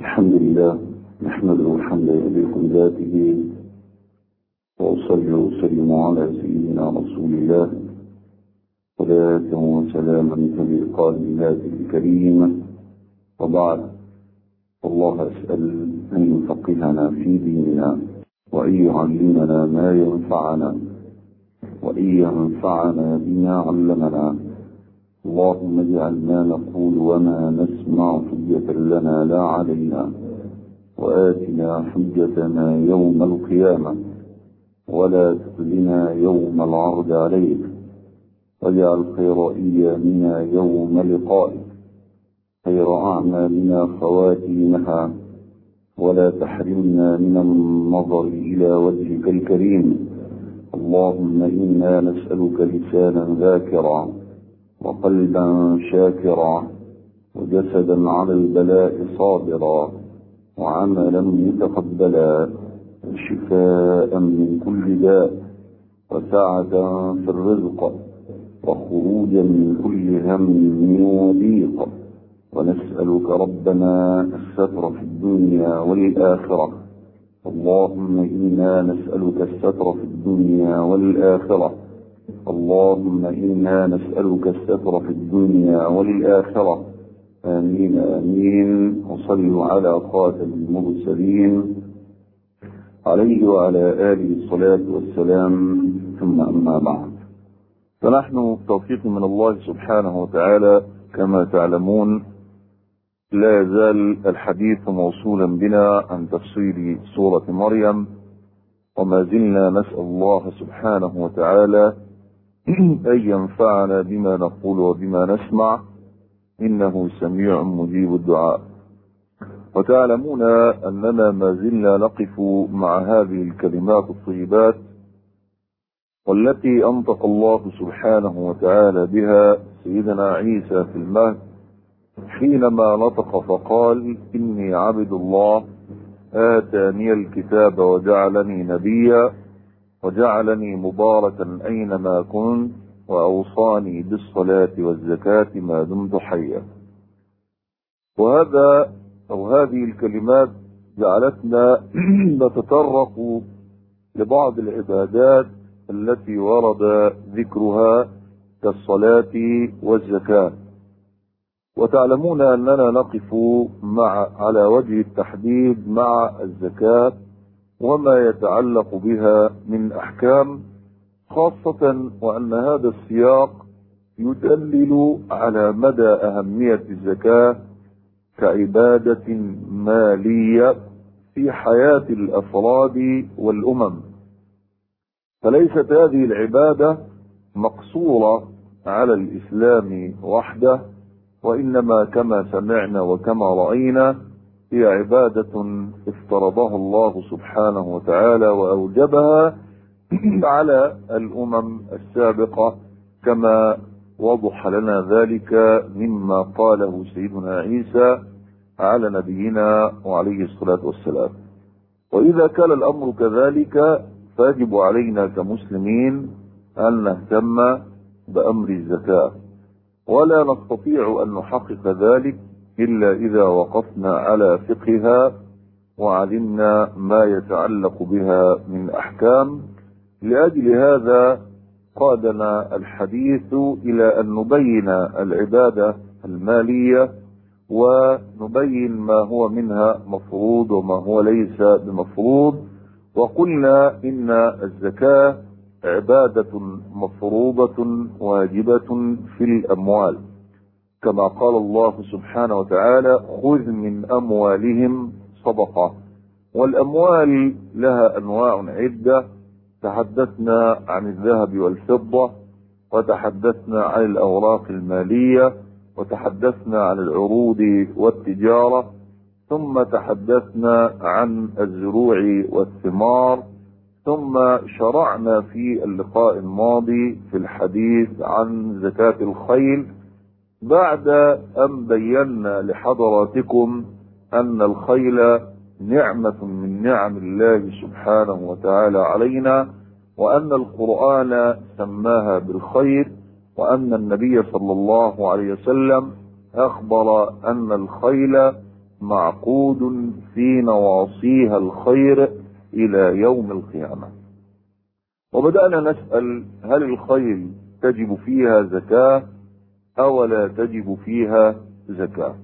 الحمد لله نحمده الحمد يليق ذاته وأصلي وأسلم على سيدنا رسول الله صلاة وسلاما تليقا بذاته الكريمة وبعد الله أسأل أن يفقهنا في ديننا وأن يعلمنا ما ينفعنا وأن ينفعنا بما علمنا اللهم اجعل ما نقول وما نسمع حجة لنا لا علينا وآتنا حجتنا يوم القيامة ولا تخزنا يوم العرض عليك واجعل خير أيامنا يوم لقائك خير أعمالنا خواتيمها ولا تحرمنا من النظر إلى وجهك الكريم اللهم إنا نسألك لسانا ذاكرا وقلبا شاكرا وجسدا على البلاء صابرا وعملا متقبلا وشفاء من كل داء وسعة في الرزق وخروجا من كل هم وضيق ونسألك ربنا الستر في الدنيا والآخرة اللهم إنا نسألك الستر في الدنيا والآخرة اللهم إنا نسألك الستر في الدنيا والآخرة آمين آمين وصلوا على خاتم المرسلين عليه وعلى آله الصلاة والسلام ثم أما بعد فنحن بتوفيق من الله سبحانه وتعالى كما تعلمون لا يزال الحديث موصولا بنا عن تفسير سورة مريم وما زلنا نسأل الله سبحانه وتعالى أن ينفعنا بما نقول وبما نسمع إنه سميع مجيب الدعاء وتعلمون أننا ما زلنا نقف مع هذه الكلمات الطيبات والتي أنطق الله سبحانه وتعالى بها سيدنا عيسى في المهد حينما نطق فقال إني عبد الله آتاني الكتاب وجعلني نبيا وجعلني مباركا أينما كنت وأوصاني بالصلاة والزكاة ما دمت حيا وهذا أو هذه الكلمات جعلتنا نتطرق لبعض العبادات التي ورد ذكرها كالصلاة والزكاة وتعلمون أننا نقف مع على وجه التحديد مع الزكاة وما يتعلق بها من أحكام خاصة وأن هذا السياق يدلل على مدى أهمية الزكاة كعبادة مالية في حياة الأفراد والأمم فليست هذه العبادة مقصورة على الإسلام وحده وإنما كما سمعنا وكما رأينا هي عبادة افترضها الله سبحانه وتعالى وأوجبها على الأمم السابقة كما وضح لنا ذلك مما قاله سيدنا عيسى على نبينا وعليه الصلاة والسلام وإذا كان الأمر كذلك فيجب علينا كمسلمين أن نهتم بأمر الزكاة ولا نستطيع أن نحقق ذلك إلا إذا وقفنا على فقهها وعلمنا ما يتعلق بها من أحكام لأجل هذا قادنا الحديث إلى أن نبين العبادة المالية ونبين ما هو منها مفروض وما هو ليس بمفروض وقلنا إن الزكاة عبادة مفروضة واجبة في الأموال كما قال الله سبحانه وتعالى خذ من أموالهم صدقة والأموال لها أنواع عدة تحدثنا عن الذهب والفضة وتحدثنا عن الأوراق المالية وتحدثنا عن العروض والتجارة ثم تحدثنا عن الزروع والثمار ثم شرعنا في اللقاء الماضي في الحديث عن زكاة الخيل بعد أن بينا لحضراتكم أن الخيل نعمة من نعم الله سبحانه وتعالى علينا وأن القرآن سماها بالخير وأن النبي صلى الله عليه وسلم أخبر أن الخيل معقود في نواصيها الخير إلى يوم القيامة وبدأنا نسأل هل الخيل تجب فيها زكاة أو لا تجب فيها زكاة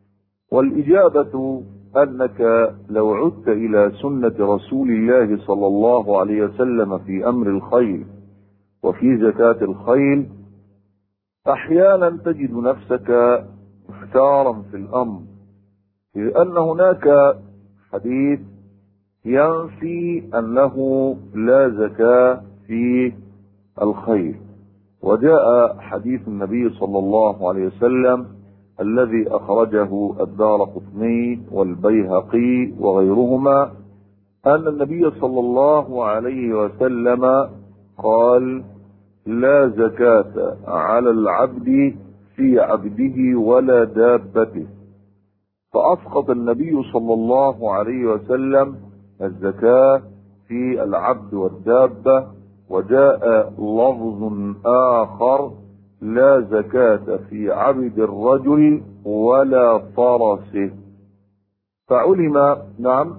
والإجابة أنك لو عدت إلى سنة رسول الله صلى الله عليه وسلم في أمر الخيل وفي زكاة الخيل أحيانا تجد نفسك محتارا في الأمر لأن هناك حديث ينفي أنه لا زكاة في الخيل وجاء حديث النبي صلى الله عليه وسلم الذي أخرجه الدار قطني والبيهقي وغيرهما أن النبي صلى الله عليه وسلم قال لا زكاة على العبد في عبده ولا دابته فأسقط النبي صلى الله عليه وسلم الزكاة في العبد والدابة وجاء لفظ آخر لا زكاة في عبد الرجل ولا فرسه فعلم نعم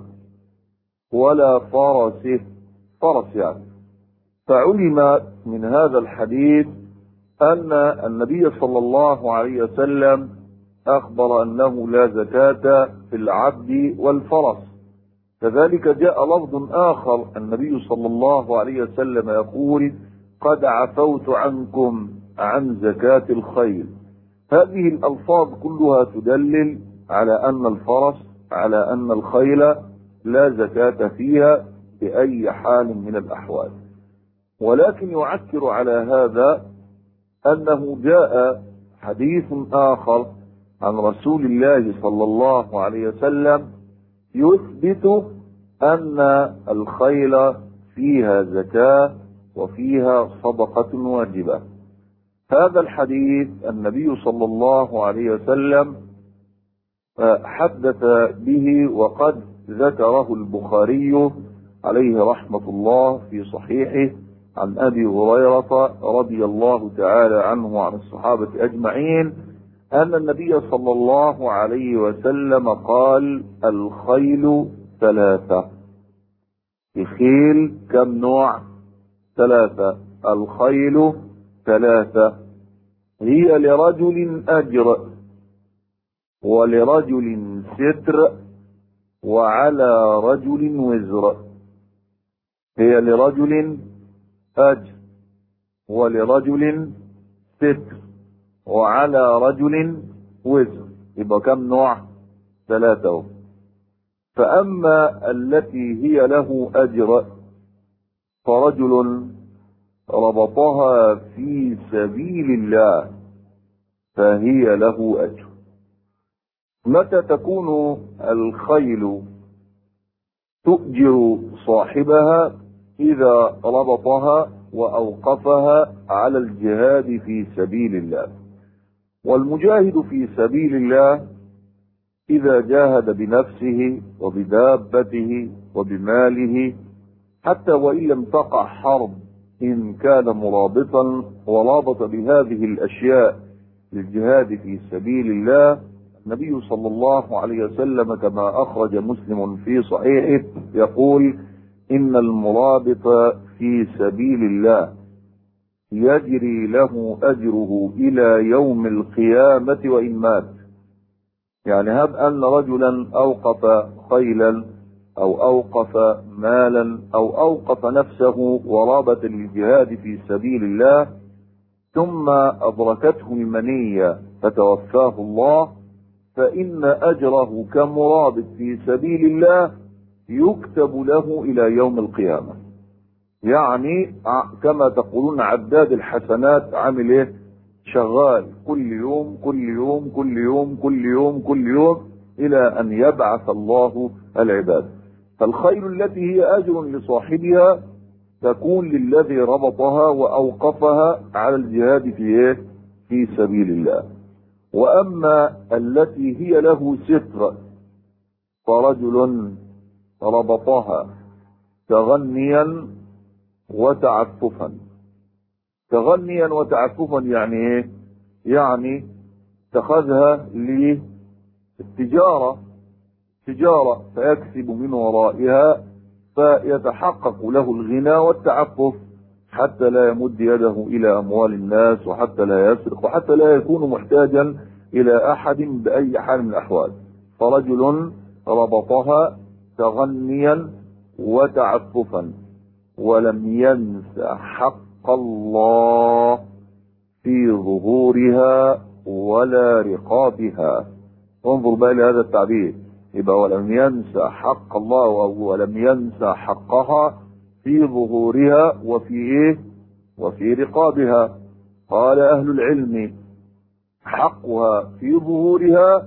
ولا فرسه فرس يعني فعلم من هذا الحديث أن النبي صلى الله عليه وسلم أخبر أنه لا زكاة في العبد والفرس كذلك جاء لفظ آخر النبي صلى الله عليه وسلم يقول قد عفوت عنكم عن زكاة الخيل هذه الألفاظ كلها تدلل على أن الفرس على أن الخيل لا زكاة فيها بأي حال من الأحوال ولكن يعكر على هذا أنه جاء حديث آخر عن رسول الله صلى الله عليه وسلم يثبت أن الخيل فيها زكاة وفيها صدقة واجبة هذا الحديث النبي صلى الله عليه وسلم حدث به وقد ذكره البخاري عليه رحمة الله في صحيحه عن أبي هريرة رضي الله تعالى عنه وعن الصحابة أجمعين أن النبي صلى الله عليه وسلم قال الخيل ثلاثة الخيل كم نوع ثلاثة الخيل ثلاثة هي لرجل أجر ولرجل ستر وعلى رجل وزر هي لرجل أجر ولرجل ستر وعلى رجل وزر يبقى كم نوع ثلاثة فأما التي هي له أجر فرجل ربطها في سبيل الله فهي له أجر متى تكون الخيل تؤجر صاحبها إذا ربطها وأوقفها على الجهاد في سبيل الله والمجاهد في سبيل الله إذا جاهد بنفسه وبدابته وبماله حتى وإن لم تقع حرب إن كان مرابطا ورابط بهذه الأشياء للجهاد في سبيل الله النبي صلى الله عليه وسلم كما أخرج مسلم في صحيحه يقول إن المرابط في سبيل الله يجري له أجره إلى يوم القيامة وإن مات يعني هب أن رجلا أوقف خيلا أو أوقف مالا أو أوقف نفسه ورابط للجهاد في سبيل الله ثم أدركته المنية فتوفاه الله فإن أجره كمرابط في سبيل الله يكتب له إلى يوم القيامة يعني كما تقولون عداد الحسنات عامل ايه شغال كل يوم كل يوم كل يوم كل يوم كل يوم الى ان يبعث الله العباد فالخير التي هي اجر لصاحبها تكون للذي ربطها واوقفها على الجهاد في ايه في سبيل الله واما التي هي له ستر فرجل ربطها تغنيا وتعففا تغنيا وتعففا يعني ايه يعني اتخذها للتجارة تجارة فيكسب من ورائها فيتحقق له الغنى والتعفف حتى لا يمد يده إلى أموال الناس وحتى لا يسرق وحتى لا يكون محتاجا إلى أحد بأي حال من الأحوال فرجل ربطها تغنيا وتعففا ولم ينس حق الله في ظهورها ولا رقابها انظر بقى لهذا التعبير يبقى ولم ينسى حق الله ولم ينسى حقها في ظهورها وفي ايه وفي رقابها قال اهل العلم حقها في ظهورها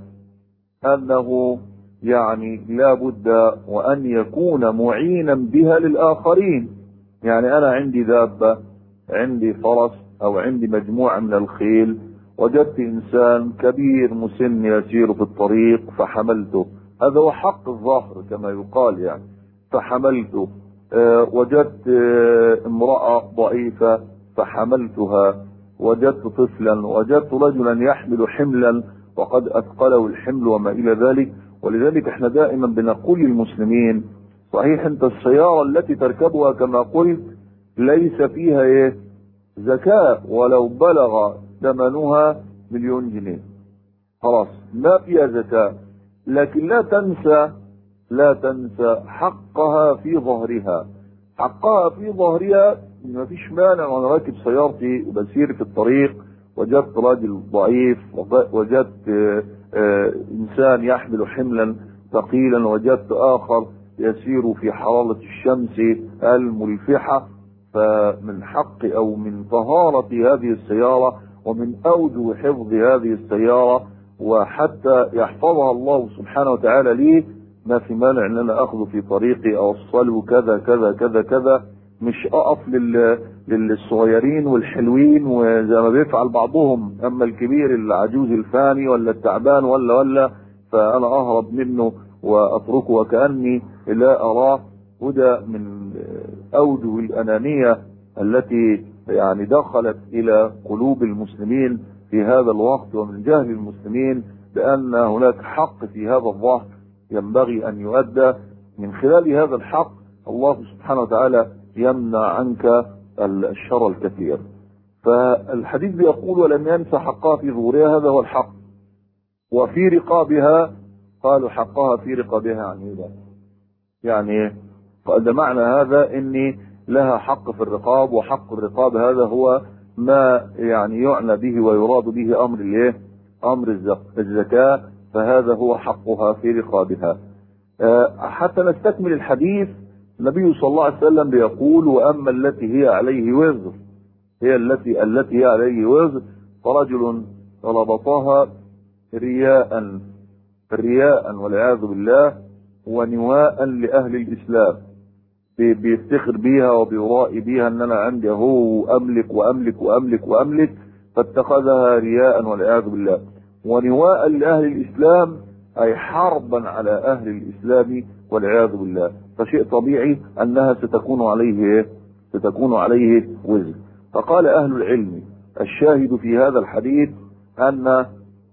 انه يعني لا بد وان يكون معينا بها للاخرين يعني انا عندي دابة عندي فرس او عندي مجموعة من الخيل وجدت انسان كبير مسن يسير في الطريق فحملته هذا هو حق الظهر كما يقال يعني فحملته أه وجدت أه امرأة ضعيفة فحملتها وجدت طفلا وجدت رجلا يحمل حملا وقد اثقله الحمل وما الى ذلك ولذلك احنا دائما بنقول للمسلمين صحيح انت السيارة التي تركبها كما قلت ليس فيها ايه زكاة ولو بلغ ثمنها مليون جنيه خلاص ما فيها زكاة لكن لا تنسى لا تنسى حقها في ظهرها حقها في ظهرها ما فيش مانع وانا راكب سيارتي وبسير في الطريق وجدت راجل ضعيف وجدت آآ آآ انسان يحمل حملا ثقيلا وجدت اخر يسير في حرارة الشمس الملفحة فمن حق او من طهارة هذه السيارة ومن اوجه حفظ هذه السيارة وحتى يحفظها الله سبحانه وتعالى لي ما في مانع ان انا اخذه في طريقي اوصله كذا كذا كذا كذا مش اقف لل... للصغيرين والحلوين وزي ما بيفعل بعضهم اما الكبير العجوز الفاني ولا التعبان ولا ولا فانا اهرب منه واتركه وكاني لا اراه وده من اوجه الانانيه التي يعني دخلت الى قلوب المسلمين في هذا الوقت ومن جهل المسلمين بان هناك حق في هذا الظهر ينبغي ان يؤدى من خلال هذا الحق الله سبحانه وتعالى يمنع عنك الشر الكثير فالحديث بيقول ولم ينسى حقها في ظهورها هذا هو الحق وفي رقابها قالوا حقها في رقابها يعني ايه يعني قال معنى هذا اني لها حق في الرقاب وحق الرقاب هذا هو ما يعني يعنى به ويراد به امر الايه امر الزكاة فهذا هو حقها في رقابها حتى نستكمل الحديث النبي صلى الله عليه وسلم بيقول واما التي هي عليه وزر هي التي التي هي عليه وزر فرجل ربطها رياء رياء والعياذ بالله ونواء لاهل الاسلام بيفتخر بيها وبيرائي بيها ان انا عندي اهو املك واملك واملك واملك فاتخذها رياء والعياذ بالله ونواء لاهل الاسلام اي حربا على اهل الاسلام والعياذ بالله فشيء طبيعي انها ستكون عليه ستكون عليه وزر فقال اهل العلم الشاهد في هذا الحديث ان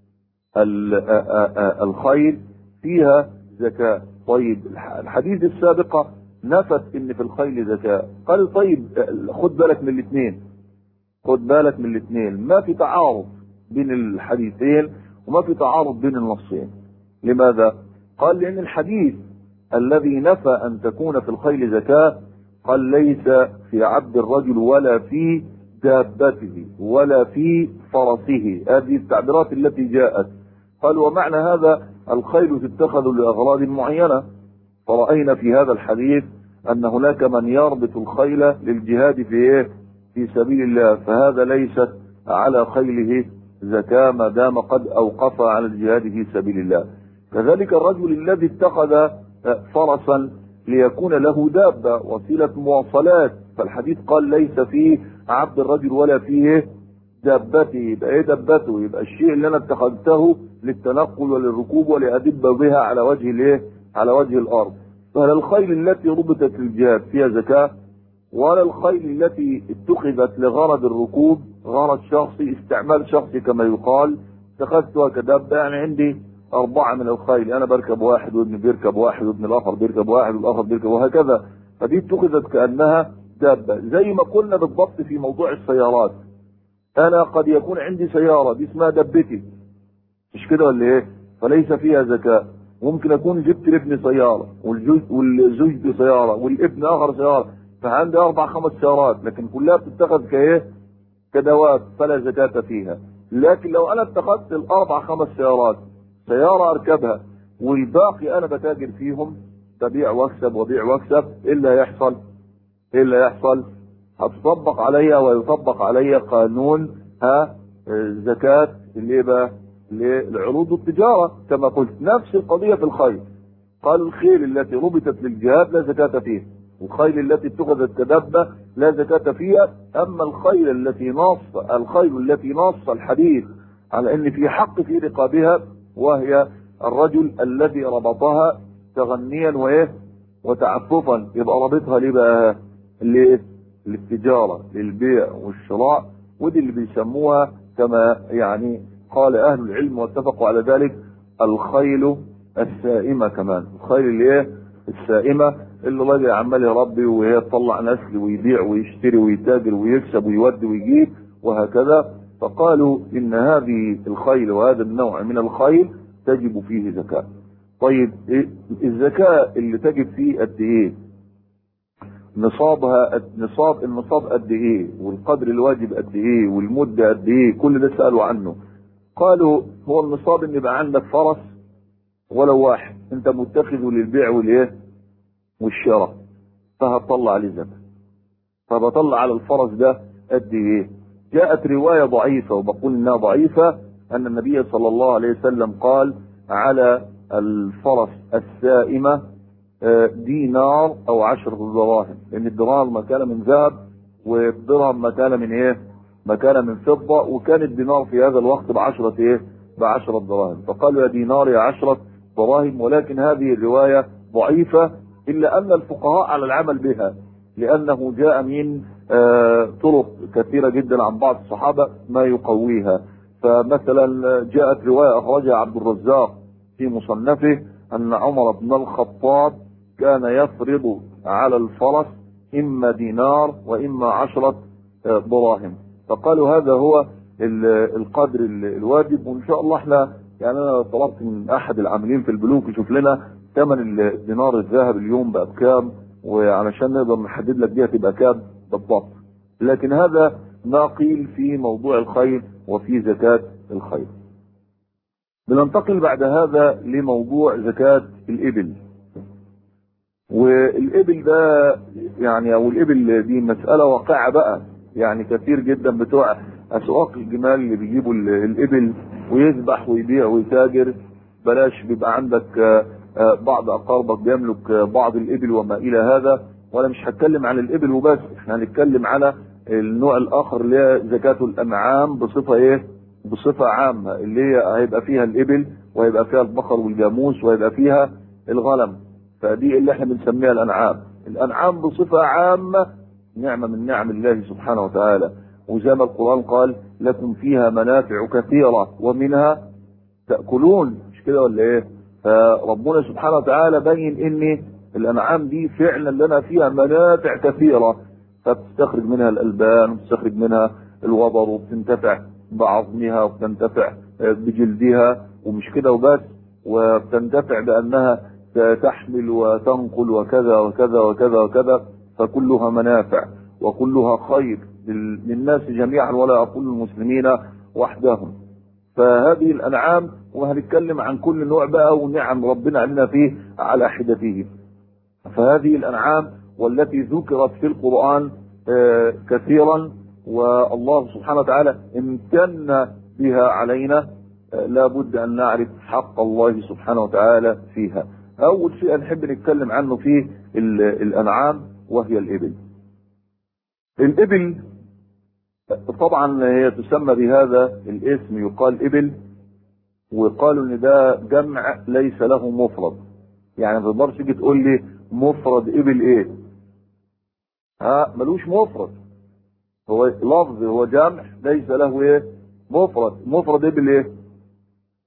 الخيل فيها زكاة طيب الحديث السابقة نفت ان في الخيل زكاة قال طيب خد بالك من الاثنين خد بالك من الاثنين ما في تعارض بين الحديثين وما في تعارض بين النصين لماذا قال لان الحديث الذي نفى ان تكون في الخيل زكاة قال ليس في عبد الرجل ولا في دابته ولا في فرسه هذه التعبيرات التي جاءت قال ومعنى هذا الخيل تتخذ لأغراض معينة فرأينا في هذا الحديث أن هناك من يربط الخيل للجهاد في إيه؟ في سبيل الله فهذا ليست على خيله زكاة ما دام قد أوقف على الجهاد في سبيل الله كذلك الرجل الذي اتخذ فرسا ليكون له دابة وسيلة مواصلات فالحديث قال ليس فيه عبد الرجل ولا فيه دابته يبقى ايه دابته يبقى الشيء اللي انا اتخذته للتنقل وللركوب ولأدب بها على وجه الايه على وجه الارض فهل الخيل التي ربطت للجهاد فيها زكاة ولا الخيل التي اتخذت لغرض الركوب غرض شخصي استعمال شخصي كما يقال اتخذتها كدابة يعني عندي أربعة من الخيل أنا بركب واحد وابني بيركب واحد وابن الآخر بيركب واحد والآخر بيركب وهكذا فدي اتخذت كأنها دابة زي ما قلنا بالضبط في موضوع السيارات أنا قد يكون عندي سيارة دي اسمها دبتي مش كده ولا إيه؟ فليس فيها زكاة ممكن أكون جبت لابني سيارة والجوز والزوجتي سيارة والابن آخر سيارة فعندي أربع خمس سيارات لكن كلها بتتخذ كإيه؟ كدواب فلا زكاة فيها لكن لو أنا اتخذت الأربع خمس سيارات سيارة أركبها والباقي أنا بتاجر فيهم تبيع واكسب وبيع واكسب إلا يحصل إلا يحصل هتطبق عليا ويطبق عليا قانون ها زكاة اللي بقى للعروض التجارة كما قلت نفس القضية في الخيل قال الخيل التي ربطت للجهاد لا زكاة فيها الخيل التي اتخذت كدبة لا زكاة فيها أما الخيل التي نص الخيل التي نص الحديث على أن في حق في رقابها وهي الرجل الذي ربطها تغنيا وإيه وتعففا يبقى رابطها ليه بقى ليه للتجارة للبيع والشراء ودي اللي بيسموها كما يعني قال أهل العلم واتفقوا على ذلك الخيل السائمة كمان الخيل اللي ايه السائمة اللي الراجل عمال يربي وهي تطلع نسل ويبيع ويشتري ويتاجر ويكسب ويودي ويجيب وهكذا فقالوا ان هذه الخيل وهذا النوع من الخيل تجب فيه زكاة طيب الزكاة اللي تجب فيه قد ايه نصابها نصاب النصاب قد ايه والقدر الواجب قد ايه والمدة قد ايه كل ده سألوا عنه قالوا هو النصاب ان يبقى عندك فرس ولو واحد انت متخذه للبيع والايه والشراء فهتطلع عليه زكاة فبطلع على الفرس ده قد ايه جاءت رواية ضعيفة وبقول انها ضعيفة ان النبي صلى الله عليه وسلم قال على الفرس السائمة دينار او عشرة دراهم لان الدينار ما كان من ذهب والدرهم ما كان من ايه ما كان من فضة وكان الدينار في هذا الوقت بعشرة ايه بعشرة دراهم فقالوا يا دينار يا عشرة دراهم ولكن هذه الرواية ضعيفة الا ان الفقهاء على العمل بها لانه جاء من آه طرق كثيرة جدا عن بعض الصحابة ما يقويها فمثلا جاءت رواية اخرجها عبد الرزاق في مصنفه ان عمر بن الخطاب كان يفرض على الفرس اما دينار واما عشرة دراهم فقالوا هذا هو القدر الواجب وان شاء الله احنا يعني انا طلبت من احد العاملين في البنوك يشوف لنا ثمن الدينار الذهب اليوم بقى بكام وعلشان نقدر نحدد لك دي هتبقى كام بالضبط لكن هذا ما قيل في موضوع الخير وفي زكاة الخير بننتقل بعد هذا لموضوع زكاة الإبل والإبل ده يعني أو الإبل دي مسألة واقعة بقى يعني كثير جدا بتوع أسواق الجمال اللي بيجيبوا الإبل ويذبح ويبيع ويتاجر بلاش بيبقى عندك بعض أقاربك بيملك بعض الإبل وما إلى هذا وأنا مش هتكلم عن الإبل وبس احنا هنتكلم على النوع الآخر اللي هي زكاة الأنعام بصفة إيه؟ بصفة عامة اللي هي هيبقى فيها الإبل وهيبقى فيها البقر والجاموس وهيبقى فيها الغنم فدي اللي احنا بنسميها الأنعام الأنعام بصفة عامة نعمة من نعم الله سبحانه وتعالى وزي ما القرآن قال لكم فيها منافع كثيرة ومنها تأكلون مش كده ولا ايه فربنا سبحانه وتعالى بين ان الانعام دي فعلا لنا فيها منافع كثيرة فبتستخرج منها الالبان وبتستخرج منها الوبر وبتنتفع بعظمها وبتنتفع بجلدها ومش كده وبس وبتنتفع بانها تحمل وتنقل وكذا وكذا وكذا وكذا فكلها منافع وكلها خير للناس جميعا ولا أقول المسلمين وحدهم فهذه الأنعام وهنتكلم عن كل نوع بقى ونعم ربنا علينا فيه على حدته فهذه الأنعام والتي ذكرت في القرآن كثيرا والله سبحانه وتعالى امتن بها علينا لا بد أن نعرف حق الله سبحانه وتعالى فيها أول شيء نحب نتكلم عنه في الأنعام وهي الإبل الإبل طبعا هي تسمى بهذا الاسم يقال إبل وقالوا ان ده جمع ليس له مفرد يعني ما تقدرش تيجي تقول لي مفرد إبل ايه ها ملوش مفرد هو لفظ هو جمع ليس له ايه مفرد مفرد إبل ايه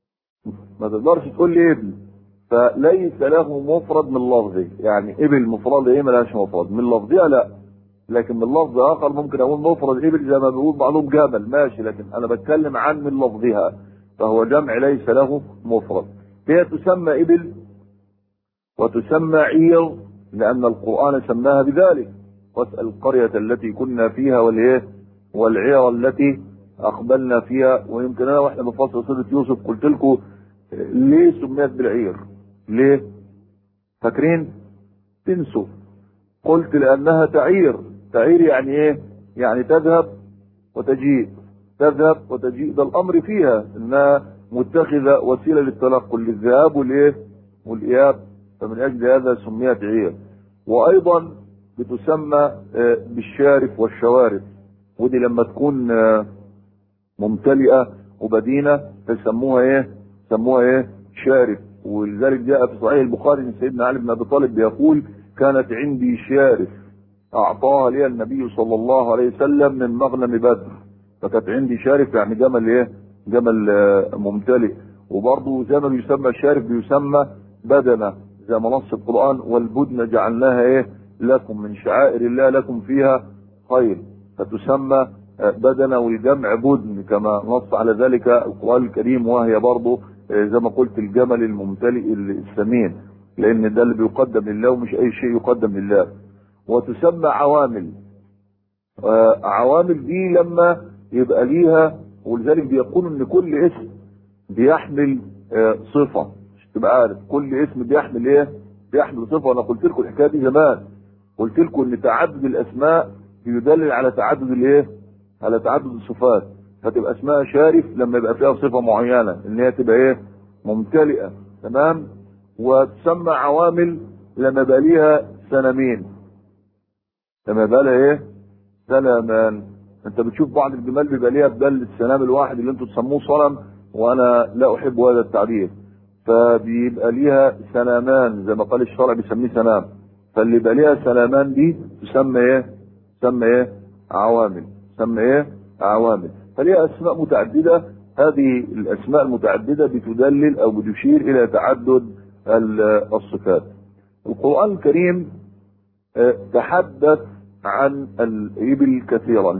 ما تقدرش تقول لي ابل فليس له مفرد من لفظه يعني ابل مفرد ايه ملهاش مفرد من لفظها لا لكن من لفظ اخر ممكن اقول مفرد ابل زي ما بيقول بعضهم جمل ماشي لكن انا بتكلم عن من لفظها فهو جمع ليس له مفرد هي تسمى ابل وتسمى عير لان القران سماها بذلك واسال القريه التي كنا فيها والايه والعير التي اقبلنا فيها ويمكن انا واحنا بنفصل سوره يوسف قلت لكم ليه سميت بالعير ليه فاكرين تنسوا قلت لانها تعير تعير يعني ايه يعني تذهب وتجيء تذهب وتجيء ده الامر فيها انها متخذه وسيله للتنقل للذهاب والايه والاياب فمن اجل هذا سميت عير وايضا بتسمى بالشارف والشوارف ودي لما تكون ممتلئه وبدينه تسموها ايه سموها ايه شارف ولذلك جاء في صحيح البخاري ان سيدنا علي بن ابي طالب بيقول كانت عندي شارف اعطاها لي النبي صلى الله عليه وسلم من مغنم بدر فكانت عندي شارف يعني جمل ايه جمل ممتلئ وبرضه زي ما بيسمى الشارف بيسمى بدنه زي ما نص القران والبدن جعلناها ايه لكم من شعائر الله لكم فيها خير فتسمى بدنه والجمع بدن كما نص على ذلك القران الكريم وهي برضه زي ما قلت الجمل الممتلئ السمين لان ده اللي بيقدم لله ومش اي شيء يقدم لله وتسمى عوامل عوامل دي لما يبقى ليها ولذلك بيقولوا ان كل اسم بيحمل صفه مش تبقى عارف كل اسم بيحمل ايه بيحمل صفه انا قلت لكم الحكايه دي زمان قلت لكم ان تعدد الاسماء يدلل على تعدد الايه على تعدد الصفات فتبقى اسمها شارف لما يبقى فيها صفه معينه ان هي تبقى ايه ممتلئه تمام وتسمى عوامل لما يبقى ليها سنمين لما يبقى لها ايه سنمان انت بتشوف بعض الجمال بيبقى ليها بدل السنام الواحد اللي انتوا تسموه صنم وانا لا احب هذا التعبير فبيبقى ليها سنامان زي ما قال الشرع بيسميه سنام فاللي يبقى ليها سنامان دي تسمى ايه تسمى ايه عوامل تسمى ايه عوامل فليها اسماء متعدده هذه الاسماء المتعدده بتدلل او بتشير الى تعدد الصفات القران الكريم تحدث عن الإبل كثيرا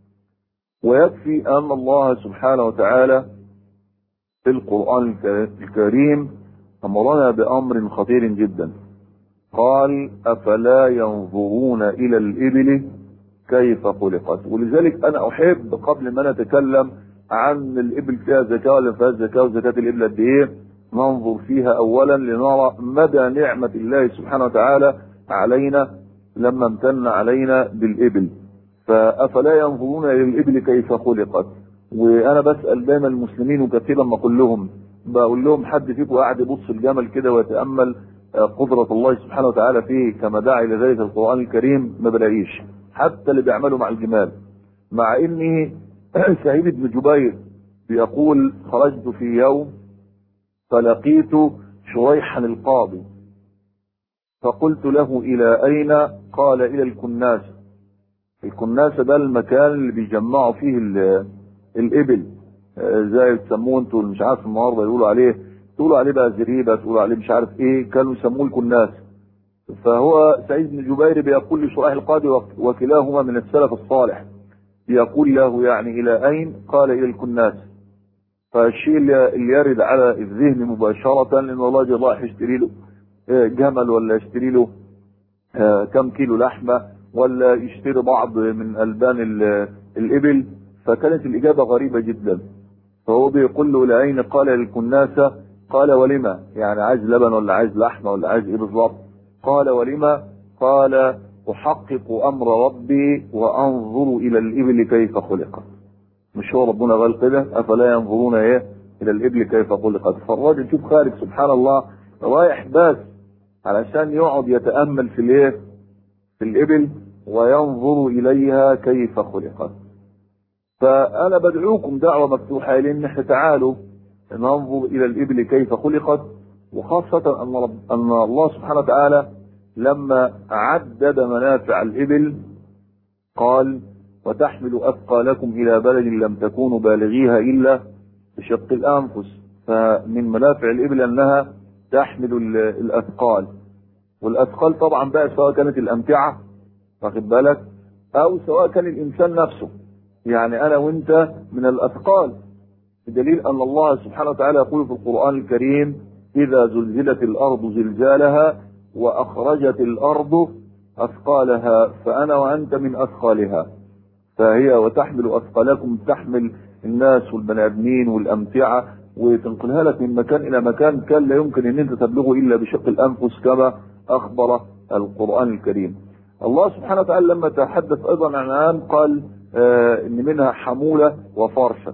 ويكفي أن الله سبحانه وتعالى في القرآن الكريم أمرنا بأمر خطير جدا قال أفلا ينظرون إلى الإبل كيف خلقت ولذلك أنا أحب قبل ما نتكلم عن الإبل فيها زكاة ولا فيها زكاة وزكاة الإبل قد إيه ننظر فيها أولا لنرى مدى نعمة الله سبحانه وتعالى علينا لما امتن علينا بالإبل فأفلا ينظرون إلى الإبل كيف خلقت وأنا بسأل دايما المسلمين وكثيرا ما أقول لهم بقول لهم حد فيكم قاعد يبص الجمل كده ويتأمل قدرة الله سبحانه وتعالى فيه كما دعا إلى ذلك القرآن الكريم ما بلاقيش حتى اللي بيعملوا مع الجمال مع إني سعيد بن جبير بيقول خرجت في يوم فلقيت شريحا القاضي فقلت له الى اين قال الى الكناس الكناس ده المكان اللي بيجمعوا فيه الابل زي تسموه انتوا مش عارف النهارده يقولوا عليه تقولوا عليه بقى زريبه تقولوا عليه مش عارف ايه كانوا يسموه الكناس فهو سعيد بن جبير بيقول لشريح القاضي وكلاهما من السلف الصالح يقول له يعني الى اين قال الى الكناس فالشيء اللي يرد على الذهن مباشره ان الله جل وعلا يشتري له جمل ولا يشتري له كم كيلو لحمه ولا يشتري بعض من البان الابل فكانت الاجابه غريبه جدا فهو بيقول له لاين قال للكناسه قال ولما يعني عايز لبن ولا عايز لحمه ولا عايز ايه بالظبط قال ولما قال احقق امر ربي وانظر الى الابل كيف خلقت مش هو ربنا قال كده افلا ينظرون ايه الى الابل كيف خلقت فالراجل شوف خارج سبحان الله رايح بس علشان يقعد يتامل في الايه في الابل وينظر اليها كيف خلقت فانا بدعوكم دعوه مفتوحه لان احنا تعالوا ننظر الى الابل كيف خلقت وخاصه ان رب ان الله سبحانه وتعالى لما عدد منافع الابل قال وتحمل اثقالكم الى بلد لم تكونوا بالغيها الا بشق الانفس فمن منافع الإبل أنها تحمل ال- الأثقال والأثقال طبعا بقى سواء كانت الأمتعة واخد بالك أو سواء كان الإنسان نفسه يعني أنا وأنت من الأثقال بدليل أن الله سبحانه وتعالى يقول في القرآن الكريم إذا زلزلت الأرض زلزالها وأخرجت الأرض أثقالها فأنا وأنت من أثقالها فهي وتحمل أثقالكم تحمل الناس والبني آدمين والأمتعة وتنقلها لك من مكان إلى مكان كان لا يمكن أن أنت تبلغه إلا بشق الأنفس كما أخبر القرآن الكريم الله سبحانه وتعالى لما تحدث أيضا عن الأنعام قال آه إن منها حمولة وفرشة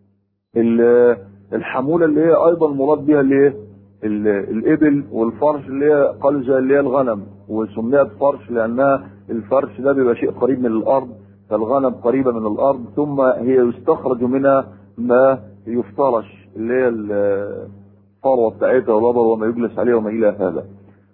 ال- الحمولة اللي هي أيضا مراد بها اللي هي ال- الإبل والفرش اللي هي قلجة اللي هي الغنم وسميت فرش لأنها الفرش ده بيبقى شيء قريب من الأرض فالغنم قريبة من الأرض ثم هي يستخرج منها ما يفترش اللي هي الفروة بتاعتها والربر وما يجلس عليه وما إلى هذا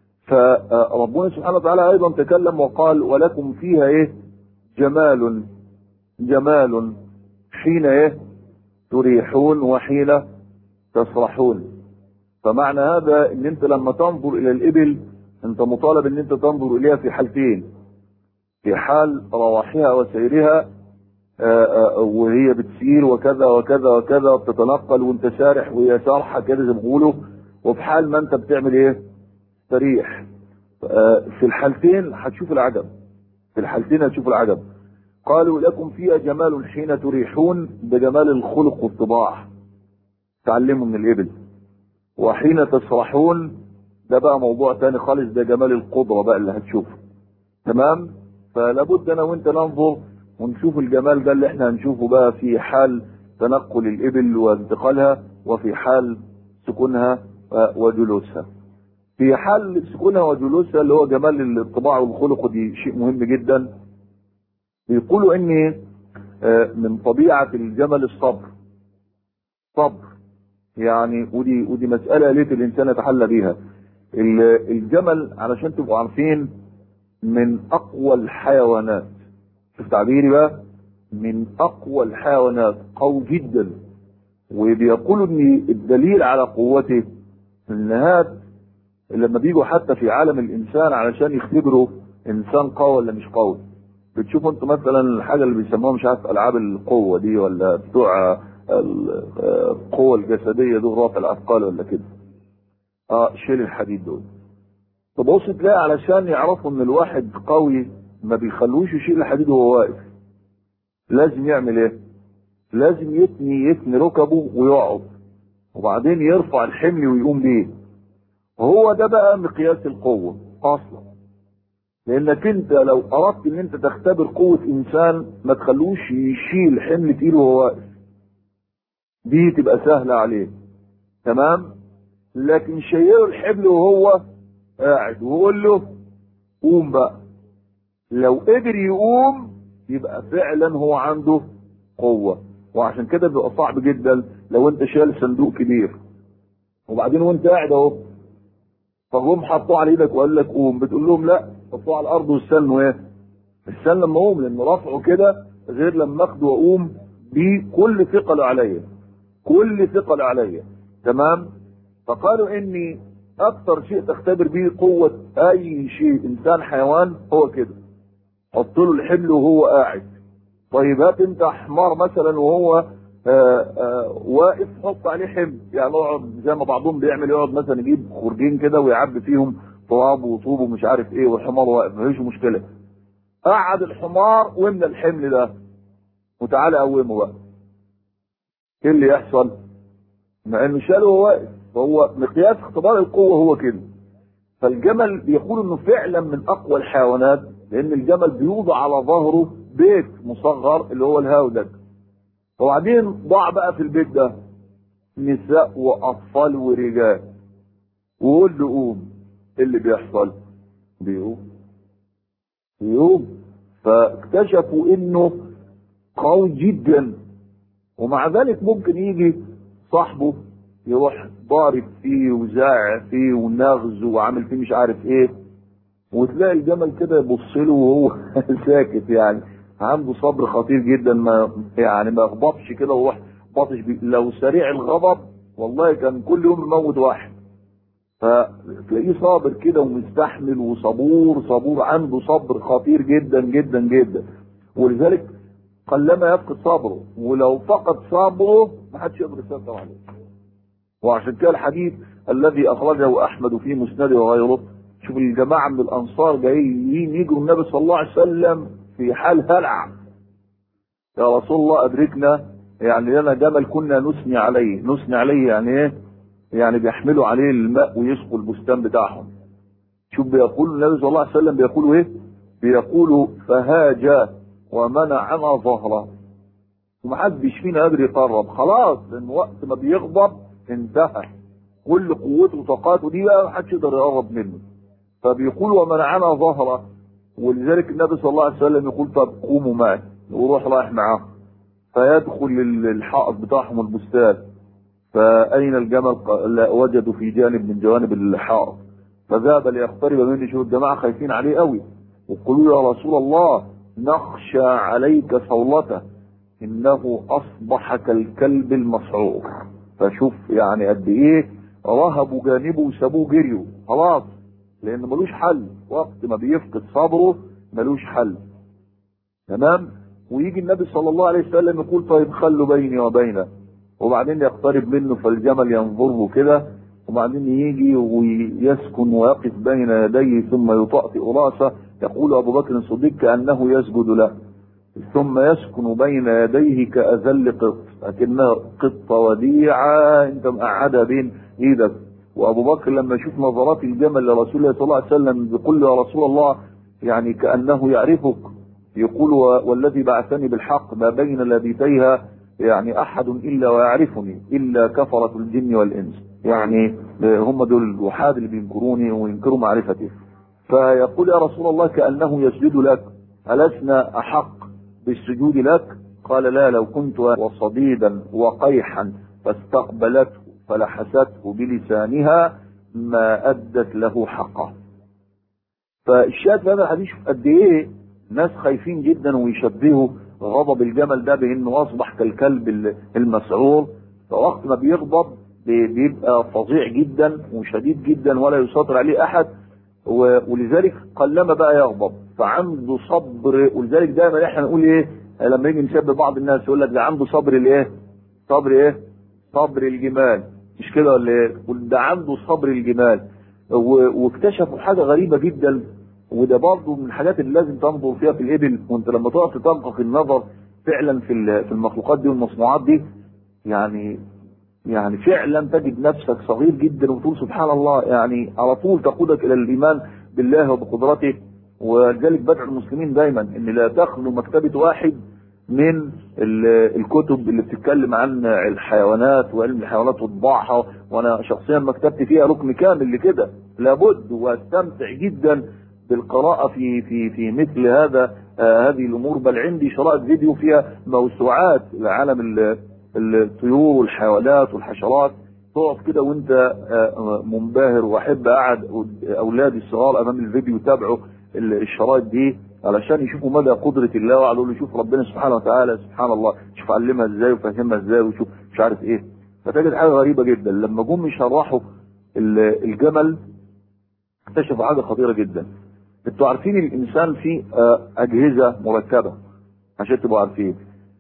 فربنا سبحانه وتعالى أيضا تكلم وقال ولكم فيها إيه جمال جمال حين إيه تريحون وحين تسرحون فمعنى هذا ان انت لما تنظر الى الابل انت مطالب ان انت تنظر اليها في حالتين في حال رواحها وسيرها آآ آآ وهي بتسير وكذا وكذا وكذا بتتنقل وانت سارح وهي سارحه كده زي ما بيقولوا وفي حال ما انت بتعمل ايه؟ تريح في الحالتين هتشوف العجب في الحالتين هتشوف العجب قالوا لكم فيها جمال حين تريحون بجمال الخلق والطباع تعلموا من الإبل وحين تسرحون ده بقى موضوع تاني خالص ده جمال القدرة بقى اللي هتشوفه تمام فلابد انا وانت ننظر ونشوف الجمال ده اللي احنا هنشوفه بقى في حال تنقل الإبل وانتقالها وفي حال سكونها وجلوسها في حال سكونها وجلوسها اللي هو جمال الطباع والخلق دي شيء مهم جدا بيقولوا ان من طبيعة الجمل الصبر صبر يعني ودي ودي مسألة ليت الإنسان يتحلى بيها الجمل علشان تبقوا عارفين من أقوى الحيوانات شوف تعبيري بقى من أقوى الحيوانات قوي جدا وبيقولوا ان الدليل على قوته ان هذا لما بيجوا حتى في عالم الانسان علشان يختبروا انسان قوي ولا مش قوي بتشوفوا انتوا مثلا الحاجه اللي بيسموها مش عارف العاب القوه دي ولا بتوع القوه الجسديه دول رافع الاثقال ولا كده اه شيل الحديد دول تبص تلاقي علشان يعرفوا ان الواحد قوي ما بيخلوش يشيل الحديد وهو واقف لازم يعمل ايه لازم يتني يتني ركبه ويقعد وبعدين يرفع الحمل ويقوم بيه هو ده بقى مقياس القوة اصلا لانك انت لو اردت ان انت تختبر قوة انسان ما تخلوش يشيل حمل تقيل وهو واقف دي تبقى سهلة عليه تمام لكن شيله الحمل وهو قاعد وقول له قوم بقى لو قدر يقوم يبقى فعلا هو عنده قوة وعشان كده بيبقى صعب جدا لو انت شايل صندوق كبير وبعدين وانت قاعد اهو فهم حطوه على ايدك وقال لك قوم بتقول لهم لا حطوه على الارض واستنوا ايه استنى لما اقوم لان رفعه كده غير لما اخده واقوم بكل ثقل عليا كل ثقل عليا تمام فقالوا اني اكتر شيء تختبر به قوة اي شيء انسان حيوان هو كده حط له الحمل وهو قاعد طيب هات انت حمار مثلا وهو آآ آآ واقف حط عليه حمل يعني اقعد زي ما بعضهم بيعمل يقعد مثلا يجيب خرجين كده ويعبي فيهم تراب وطوب ومش عارف ايه والحمار واقف مفيش مشكله قعد الحمار واملى الحمل ده وتعالى قومه بقى ايه اللي يحصل؟ مع انه شاله وهو واقف فهو مقياس اختبار القوه هو كده فالجمل بيقول انه فعلا من اقوى الحيوانات لان الجمل بيوضع على ظهره بيت مصغر اللي هو الهودج وبعدين ضاع بقى في البيت ده نساء واطفال ورجال وقول له قوم ايه اللي بيحصل بيقوم بيقوم فاكتشفوا انه قوي جدا ومع ذلك ممكن يجي صاحبه يروح ضارب فيه وزاع فيه ونغز وعامل فيه مش عارف ايه وتلاقي الجمل كده يبص له وهو ساكت يعني عنده صبر خطير جدا ما يعني ما يغضبش كده ويروح باطش بيه لو سريع الغضب والله كان كل يوم يموت واحد فتلاقيه صابر كده ومستحمل وصبور صبور عنده صبر خطير جدا جدا جدا ولذلك قلما يفقد صبره ولو فقد صبره ما حدش يقدر يسيطر عليه وعشان كده الحديث الذي اخرجه احمد في مسنده وغيره شوف الجماعه من الانصار جايين يجوا النبي صلى الله عليه وسلم في حال هلع يا رسول الله ادركنا يعني لنا جمل كنا نثني عليه نثني عليه يعني ايه يعني بيحملوا عليه الماء ويسقوا البستان بتاعهم شوف بيقول النبي صلى الله عليه وسلم بيقولوا ايه بيقولوا فهاج ومنعنا ظهره ومحدش فينا قادر يقرب خلاص لان وقت ما بيغضب انتهى كل قوته وطاقاته دي بقى محدش يقدر يقرب منه فبيقول ومنعنا ظهره ولذلك النبي صلى الله عليه وسلم يقول طب قوموا معي وروح رايح معاهم فيدخل الحائط بتاعهم البستان فأين الجمل لا وجدوا في جانب من جوانب الحائط فذهب ليقترب مني شوف الجماعة خايفين عليه قوي وقالوا يا رسول الله نخشى عليك صولته انه اصبح كالكلب المسعور فشوف يعني قد ايه رهبوا جانبه وسابوه جريوا خلاص لان ملوش حل وقت ما بيفقد صبره ملوش حل تمام ويجي النبي صلى الله عليه وسلم يقول طيب خلوا بيني وبينه وبعدين يقترب منه فالجمل ينظره كده وبعدين يجي ويسكن ويقف بين يديه ثم يطأطئ راسه يقول ابو بكر الصديق كانه يسجد له ثم يسكن بين يديه كأذل قط لكنها قطة وديعة انت مقعدها بين ايدك وابو بكر لما يشوف نظرات الجمل لرسول الله صلى الله عليه وسلم يقول له يا رسول الله يعني كأنه يعرفك يقول والذي بعثني بالحق ما بين لبيتيها يعني احد الا ويعرفني الا كفرة الجن والانس يعني هم دول الوحاد اللي بينكروني وينكروا معرفتي فيقول يا رسول الله كأنه يسجد لك ألسنا أحق بالسجود لك قال لا لو كنت وصديدا وقيحا فاستقبلته فلحسته بلسانها ما أدت له حقه فالشاهد في هذا الحديث قد ايه ناس خايفين جدا ويشبهوا غضب الجمل ده بانه اصبح كالكلب المسعور فوقت ما بيغضب بيبقى فظيع جدا وشديد جدا ولا يسيطر عليه احد ولذلك قلما بقى يغضب فعنده صبر ولذلك دايما احنا نقول ايه لما يجي نشبه بعض الناس يقول لك ده عنده صبر الايه صبر ايه صبر الجمال مش كده ولا ايه ده عنده صبر الجمال واكتشفوا حاجه غريبه جدا وده برضه من الحاجات اللي لازم تنظر فيها في الابل وانت لما تقعد تدقق النظر فعلا في في المخلوقات دي والمصنوعات دي يعني يعني فعلا تجد نفسك صغير جدا وتقول سبحان الله يعني على طول تقودك الى الايمان بالله وبقدرته ولذلك بدعو المسلمين دايما ان لا تخلو مكتبه واحد من الكتب اللي بتتكلم عن الحيوانات وعلم الحيوانات وطباعها وانا شخصيا مكتبتي فيها ركن كامل لكده لابد واستمتع جدا بالقراءة في في في مثل هذا آه هذه الامور بل عندي شرائط فيديو فيها موسوعات لعالم الطيور والحيوانات والحشرات تقف كده وانت آه منبهر واحب اقعد اولادي الصغار امام الفيديو يتابعوا الشرائط دي علشان يشوفوا مدى قدرة الله وقعدوا له شوف ربنا سبحانه وتعالى سبحان الله شوف علمها ازاي وفهمها ازاي وشوف مش عارف ايه فتجد حاجة غريبة جدا لما جم يشرحوا الجمل اكتشفوا حاجة خطيرة جدا انتوا عارفين الانسان فيه اجهزة مركبة عشان تبقوا عارفين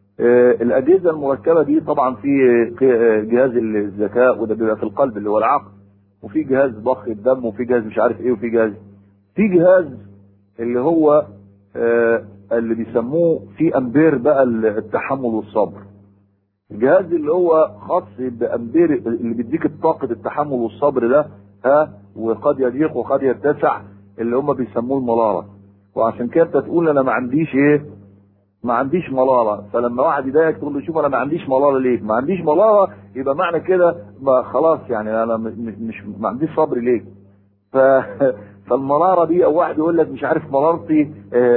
الاجهزة المركبة دي طبعا في جهاز الذكاء وده بيبقى في القلب اللي هو العقل وفي جهاز ضخ الدم وفي جهاز مش عارف ايه وفي جهاز في جهاز اللي هو اللي بيسموه في امبير بقى التحمل والصبر الجهاز اللي هو خاص بامبير اللي بيديك طاقة التحمل والصبر ده ها وقد يضيق وقد يتسع اللي هم بيسموه المرارة وعشان كده انت تقول انا ما عنديش ايه ما عنديش مرارة فلما واحد يضايقك تقول له شوف انا ما عنديش مرارة ليه ما عنديش مرارة يبقى معنى كده ما خلاص يعني انا مش ما عنديش صبر ليه ف فالمرارة دي او واحد يقول لك مش عارف مرارتي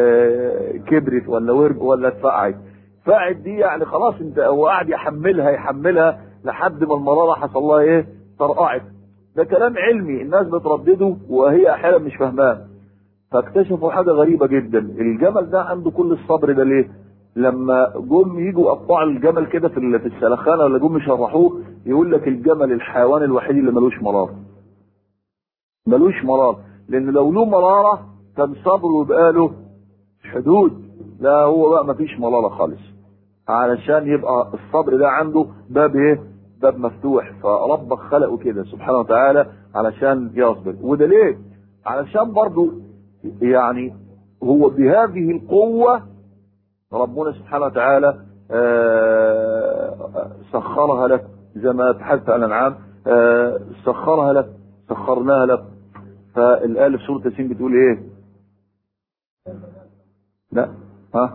اه كبرت ولا ورب ولا اتفقعت فقعت دي يعني خلاص انت هو قاعد يحملها يحملها لحد ما المرارة حصل لها ايه طرقعت ده كلام علمي الناس بتردده وهي احيانا مش فاهماه فاكتشفوا حاجة غريبة جدا الجمل ده عنده كل الصبر ده ليه لما جم يجوا قطعوا الجمل كده في في السلخانه ولا جم يشرحوه يقول لك الجمل الحيوان الوحيد اللي ملوش مرارة ملوش مرارة لان لو له مرارة كان صبره يبقى له حدود لا هو بقى مفيش مرارة خالص علشان يبقى الصبر ده عنده باب ايه باب مفتوح فربك خلقه كده سبحانه وتعالى علشان يصبر وده ليه علشان برضو يعني هو بهذه القوة ربنا سبحانه وتعالى آه سخرها لك زي ما تحدث عن الانعام آه سخرها لك سخرناها لك فالآية في سورة ياسين بتقول ايه لا ها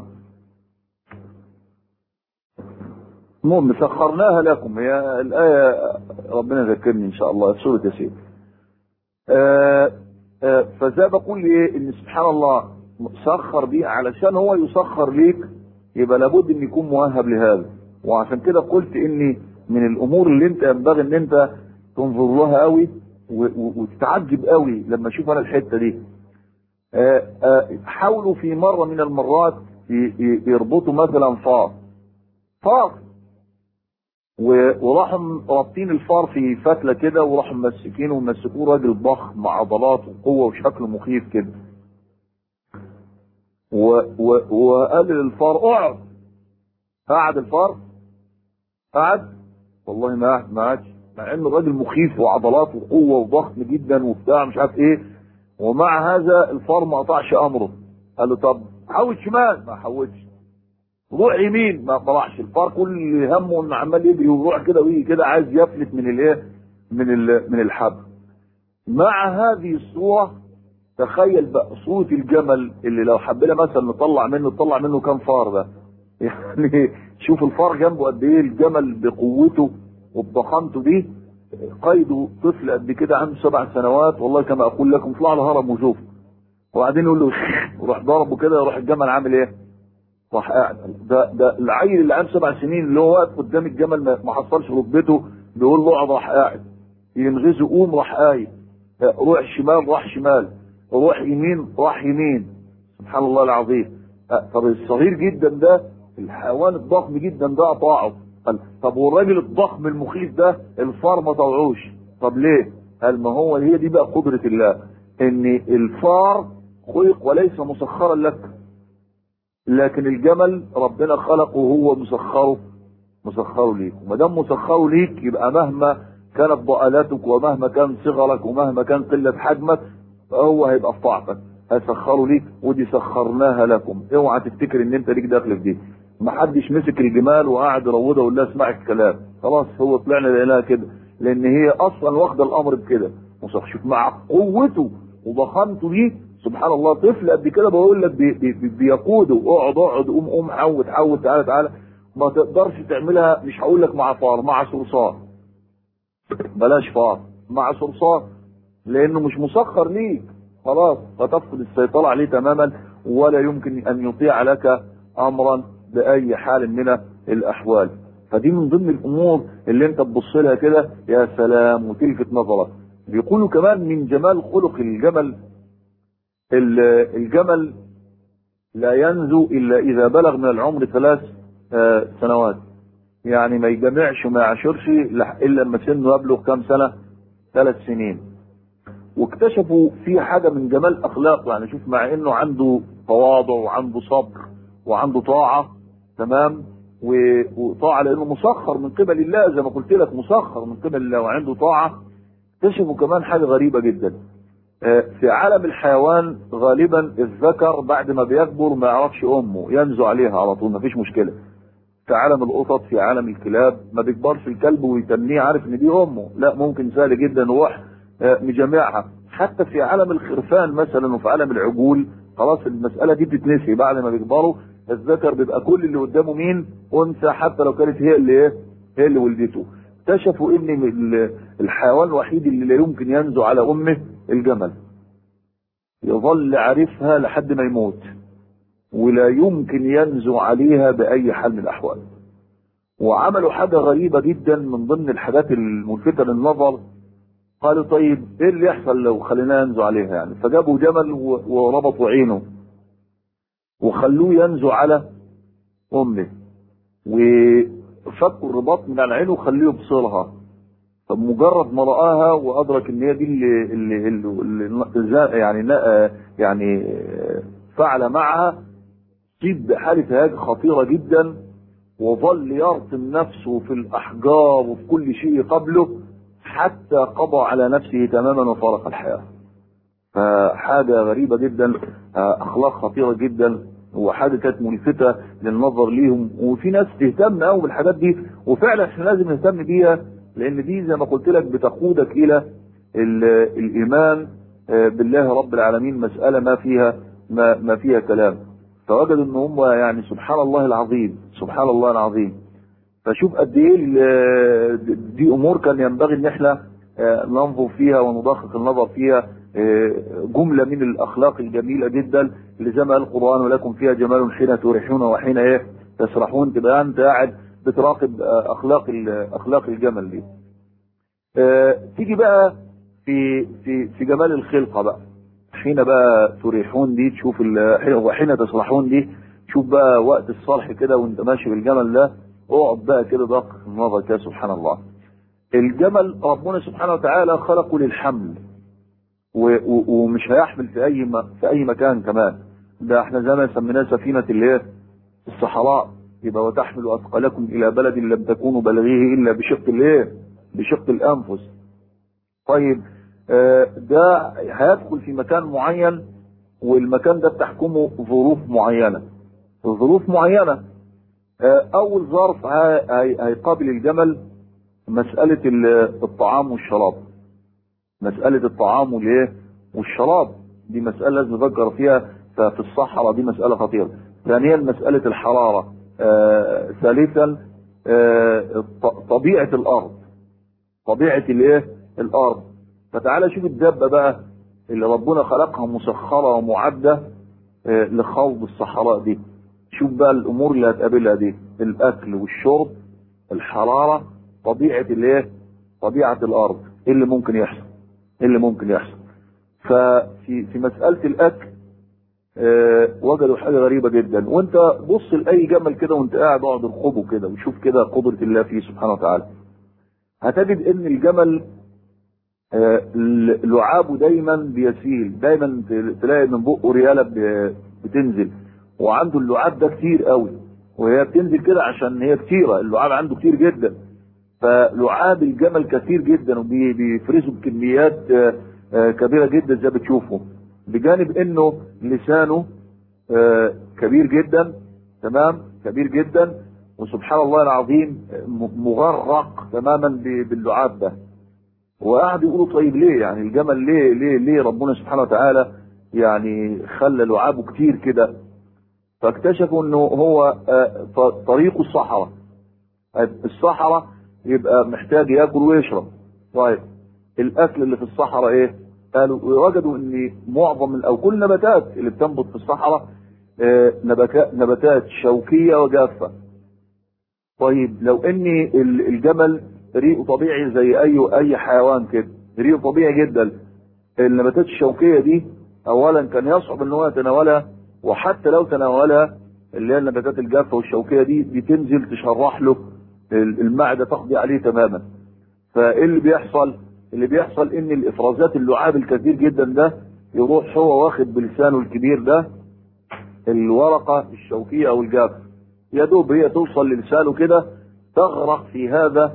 المهم سخرناها لكم هي الآية ربنا ذكرني إن شاء الله في سورة ياسين آه آه فزي بقول ايه ان سبحان الله سخر دي علشان هو يسخر ليك يبقى لابد ان يكون مؤهب لهذا وعشان كده قلت اني من الامور اللي انت ينبغي ان انت تنظر لها قوي وتتعجب قوي لما اشوف انا الحته دي آآ آآ حاولوا في مره من المرات يربطوا مثلا فار فار وراحوا رابطين الفار في فتله كده وراحوا ممسكينه ومسكوه راجل ضخم مع عضلات وقوه وشكله مخيف كده وقال للفار اقعد قعد الفار قعد والله ما قعد ما قعدش مع انه الراجل مخيف وعضلات وقوه وضخم جدا وبتاع مش عارف ايه ومع هذا الفار ما قطعش امره قال له طب حول شمال ما حولش روح يمين ما طلعش الفار كل همه انه عمال يجري ويروح كده ويجي كده عايز يفلت من الايه من من الحبل مع هذه الصوره تخيل بقى صوره الجمل اللي لو حبينا مثلا نطلع منه نطلع منه كام فار ده يعني شوف الفار جنبه قد ايه الجمل بقوته وبضخامته دي قيده طفل قد كده عنده سبع سنوات والله كما اقول لكم طلع له هرم وشوف وبعدين يقول له وراح ضربه كده يروح الجمل عامل ايه؟ راح قاعد ده ده العيل اللي عنده سبع سنين اللي هو واقف قدام الجمل ما حصلش ركبته بيقول له اقعد راح قاعد ينغزه قوم راح قايم روح شمال راح شمال روح يمين راح يمين سبحان الله العظيم طب الصغير جدا ده الحيوان الضخم جدا ده قطعه قال طب والراجل الضخم المخيف ده الفار ما طلعوش طب ليه؟ قال ما هو هي دي بقى قدرة الله ان الفار خلق وليس مسخرا لك لكن الجمل ربنا خلقه وهو مسخره مسخره ليك وما دام مسخره ليك يبقى مهما كانت ضالتك ومهما كان صغرك ومهما كان قله حجمك فهو هيبقى في طاعتك هيسخره ليك ودي سخرناها لكم اوعى تفتكر ان انت ليك دخل في دي ما حدش مسك الجمال وقعد يروضها ويقول لها اسمعي الكلام خلاص هو طلعنا لقيناها كده لان هي اصلا واخده الامر بكده شوف مع قوته وضخامته دي سبحان الله طفل قد كده بقول لك بي بي بيقوده اقعد اقعد قوم قوم حود حود تعالى تعالى ما تقدرش تعملها مش هقول لك مع فار مع صرصار بلاش فار مع صرصار لانه مش مسخر ليك خلاص فتفقد السيطره عليه تماما ولا يمكن ان يطيع لك امرا باي حال من الاحوال فدي من ضمن الامور اللي انت تبص لها كده يا سلام وتلفت نظرك بيقولوا كمان من جمال خلق الجمل الجمل لا ينزو الا اذا بلغ من العمر ثلاث سنوات يعني ما يجمعش وما يعاشرش الا لما سنه يبلغ كام سنه ثلاث سنين واكتشفوا في حاجه من جمال اخلاقه يعني شوف مع انه عنده تواضع وعنده صبر وعنده طاعه تمام وطاعه لانه مسخر من قبل الله زي ما قلت لك مسخر من قبل الله وعنده طاعه اكتشفوا كمان حاجه غريبه جدا في عالم الحيوان غالبا الذكر بعد ما بيكبر ما يعرفش امه ينزو عليها على طول مفيش مشكله في عالم القطط في عالم الكلاب ما بيكبرش الكلب ويتنيه عارف ان دي امه لا ممكن سهل جدا يروح مجمعها حتى في عالم الخرفان مثلا وفي عالم العجول خلاص المساله دي بتتنسي بعد ما بيكبروا الذكر بيبقى كل اللي قدامه مين انثى حتى لو كانت هي اللي ايه هي اللي ولدته اكتشفوا ان الحيوان الوحيد اللي لا يمكن ينزو على امه الجمل يظل عارفها لحد ما يموت ولا يمكن ينزو عليها باي حال من الاحوال وعملوا حاجه غريبه جدا من ضمن الحاجات الملفته للنظر قالوا طيب ايه اللي يحصل لو خليناه ينزو عليها يعني فجابوا جمل وربطوا عينه وخلوه ينزو على امه وفكوا الرباط من على عينه وخلوه يبصرها فمجرد ما رآها وأدرك إن هي دي اللي, اللي, اللي, اللي يعني يعني فعل معها صيب بحالة هاج خطيرة جدا وظل يرسم نفسه في الأحجار وفي كل شيء قبله حتى قضى على نفسه تماما وفارق الحياة فحاجة غريبة جدا أخلاق خطيرة جدا وحاجة كانت ملفتة للنظر ليهم وفي ناس تهتم قوي بالحاجات دي وفعلا احنا لازم نهتم بيها لأن دي زي ما قلت لك بتقودك إلى الإيمان بالله رب العالمين مسألة ما فيها ما, ما فيها كلام فوجدوا ان هم يعني سبحان الله العظيم سبحان الله العظيم فشوف قد ايه دي امور كان ينبغي ان احنا ننظر فيها وندقق النظر فيها جمله من الاخلاق الجميله جدا اللي زي ما قال القران ولكم فيها جمال حين تريحون وحين ايه تسرحون تبقى انت قاعد بتراقب اخلاق اخلاق الجمل دي تيجي بقى في في في جمال الخلقه بقى حين بقى تريحون دي تشوف وحين تصلحون دي تشوف بقى وقت الصلح كده وانت ماشي بالجمل ده اقعد بقى كده دقق النظر كده سبحان الله الجمل ربنا سبحانه وتعالى خلقه للحمل ومش هيحمل في اي في اي مكان كمان ده احنا زي ما سميناه سفينه الايه الصحراء يبقى وتحمل اثقالكم الى بلد لم تكونوا بلغيه الا بشق الايه بشق الانفس طيب ده هيدخل في مكان معين والمكان ده بتحكمه ظروف معينة ظروف معينة اول ظرف هيقابل الجمل مسألة الطعام والشراب مسألة الطعام والايه والشراب دي مسألة لازم نفكر فيها ففي الصحراء دي مسألة خطيرة ثانيا مسألة الحرارة ثالثا طبيعة الارض طبيعة الايه الارض فتعالى شوف الدابة بقى اللي ربنا خلقها مسخرة ومعدة لخوض الصحراء دي شوف بقى الامور اللي هتقابلها دي الاكل والشرب الحرارة طبيعة الايه طبيعة الارض ايه اللي ممكن يحصل ايه اللي ممكن يحصل ففي في مسألة الاكل اه وجدوا حاجة غريبة جدا وانت بص لأي جمل كده وانت قاعد اقعد ارخبه كده وشوف كده قدرة الله فيه سبحانه وتعالى هتجد ان الجمل لعابه دايما بيسيل دايما تلاقي من بقه رياله بتنزل وعنده اللعاب ده كتير قوي وهي بتنزل كده عشان هي كتيره اللعاب عنده كتير جدا فلعاب الجمل كثير جدا وبيفرزوا بكميات كبيره جدا زي ما بتشوفوا بجانب انه لسانه كبير جدا تمام كبير جدا وسبحان الله العظيم مغرق تماما باللعاب ده وقعد يقولوا طيب ليه يعني الجمل ليه ليه ليه ربنا سبحانه وتعالى يعني خلى لعابه كتير كده فاكتشفوا انه هو طريق الصحراء الصحراء يبقى محتاج ياكل ويشرب طيب الاكل اللي في الصحراء ايه قالوا وجدوا ان معظم او كل النباتات اللي بتنبت في الصحراء نباتات شوكيه وجافه طيب لو ان الجمل ريقه طبيعي زي اي اي حيوان كده ريقه طبيعي جدا النباتات الشوكيه دي اولا كان يصعب ان هو يتناولها وحتى لو تناولها اللي هي النباتات الجافه والشوكيه دي بتنزل تشرح له المعده تقضي عليه تماما فايه اللي بيحصل اللي بيحصل ان الافرازات اللعاب الكثير جدا ده يروح هو واخد بلسانه الكبير ده الورقه الشوكيه او الجافه يا دوب هي توصل للسانه كده تغرق في هذا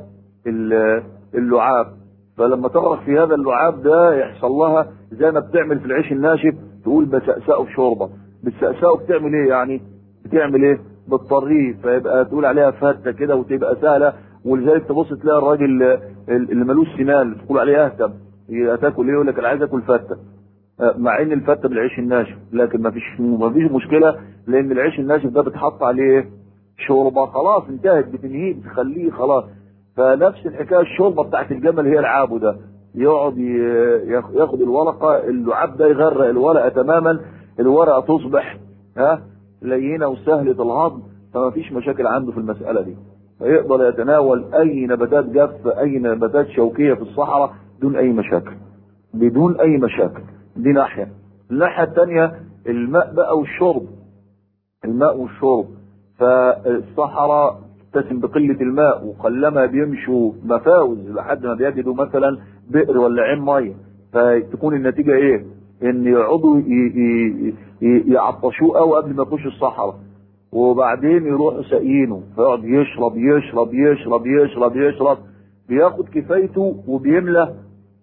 اللعاب فلما تغرق في هذا اللعاب ده يحصل لها زي ما بتعمل في العيش الناشف تقول بسأسأه في شوربه بتسأسأه بتعمل ايه يعني بتعمل ايه بتطريه فيبقى تقول عليها فته كده وتبقى سهله ولذلك تبص تلاقي الراجل اللي ملوش سنان تقول عليه اهتم تاكل ايه يقول لك انا عايز اكل فته مع ان الفته بالعيش الناشف لكن ما فيش ما فيش مشكله لان العيش الناشف ده بتحط عليه شوربه خلاص انتهت بتنهيه بتخليه خلاص فنفس الحكايه الشوربه بتاعت الجمل هي العابه ده يقعد ياخد الورقه اللعاب ده يغرق الورقه تماما الورقه تصبح ها لينه وسهله الهضم فما فيش مشاكل عنده في المساله دي فيقدر يتناول اي نباتات جافه اي نباتات شوكيه في الصحراء بدون اي مشاكل بدون اي مشاكل دي ناحيه الناحيه الثانيه الماء بقى والشرب الماء والشرب فالصحراء متسم بقلة الماء وقلما بيمشوا مفاوز لحد ما بيجدوا مثلا بئر ولا عين مية فتكون النتيجة ايه ان يقعدوا ي- ي- ي- يعطشوه قوي قبل ما يخش الصحراء وبعدين يروحوا ساقينه فيقعد يشرب يشرب يشرب يشرب يشرب بياخد كفايته وبيملى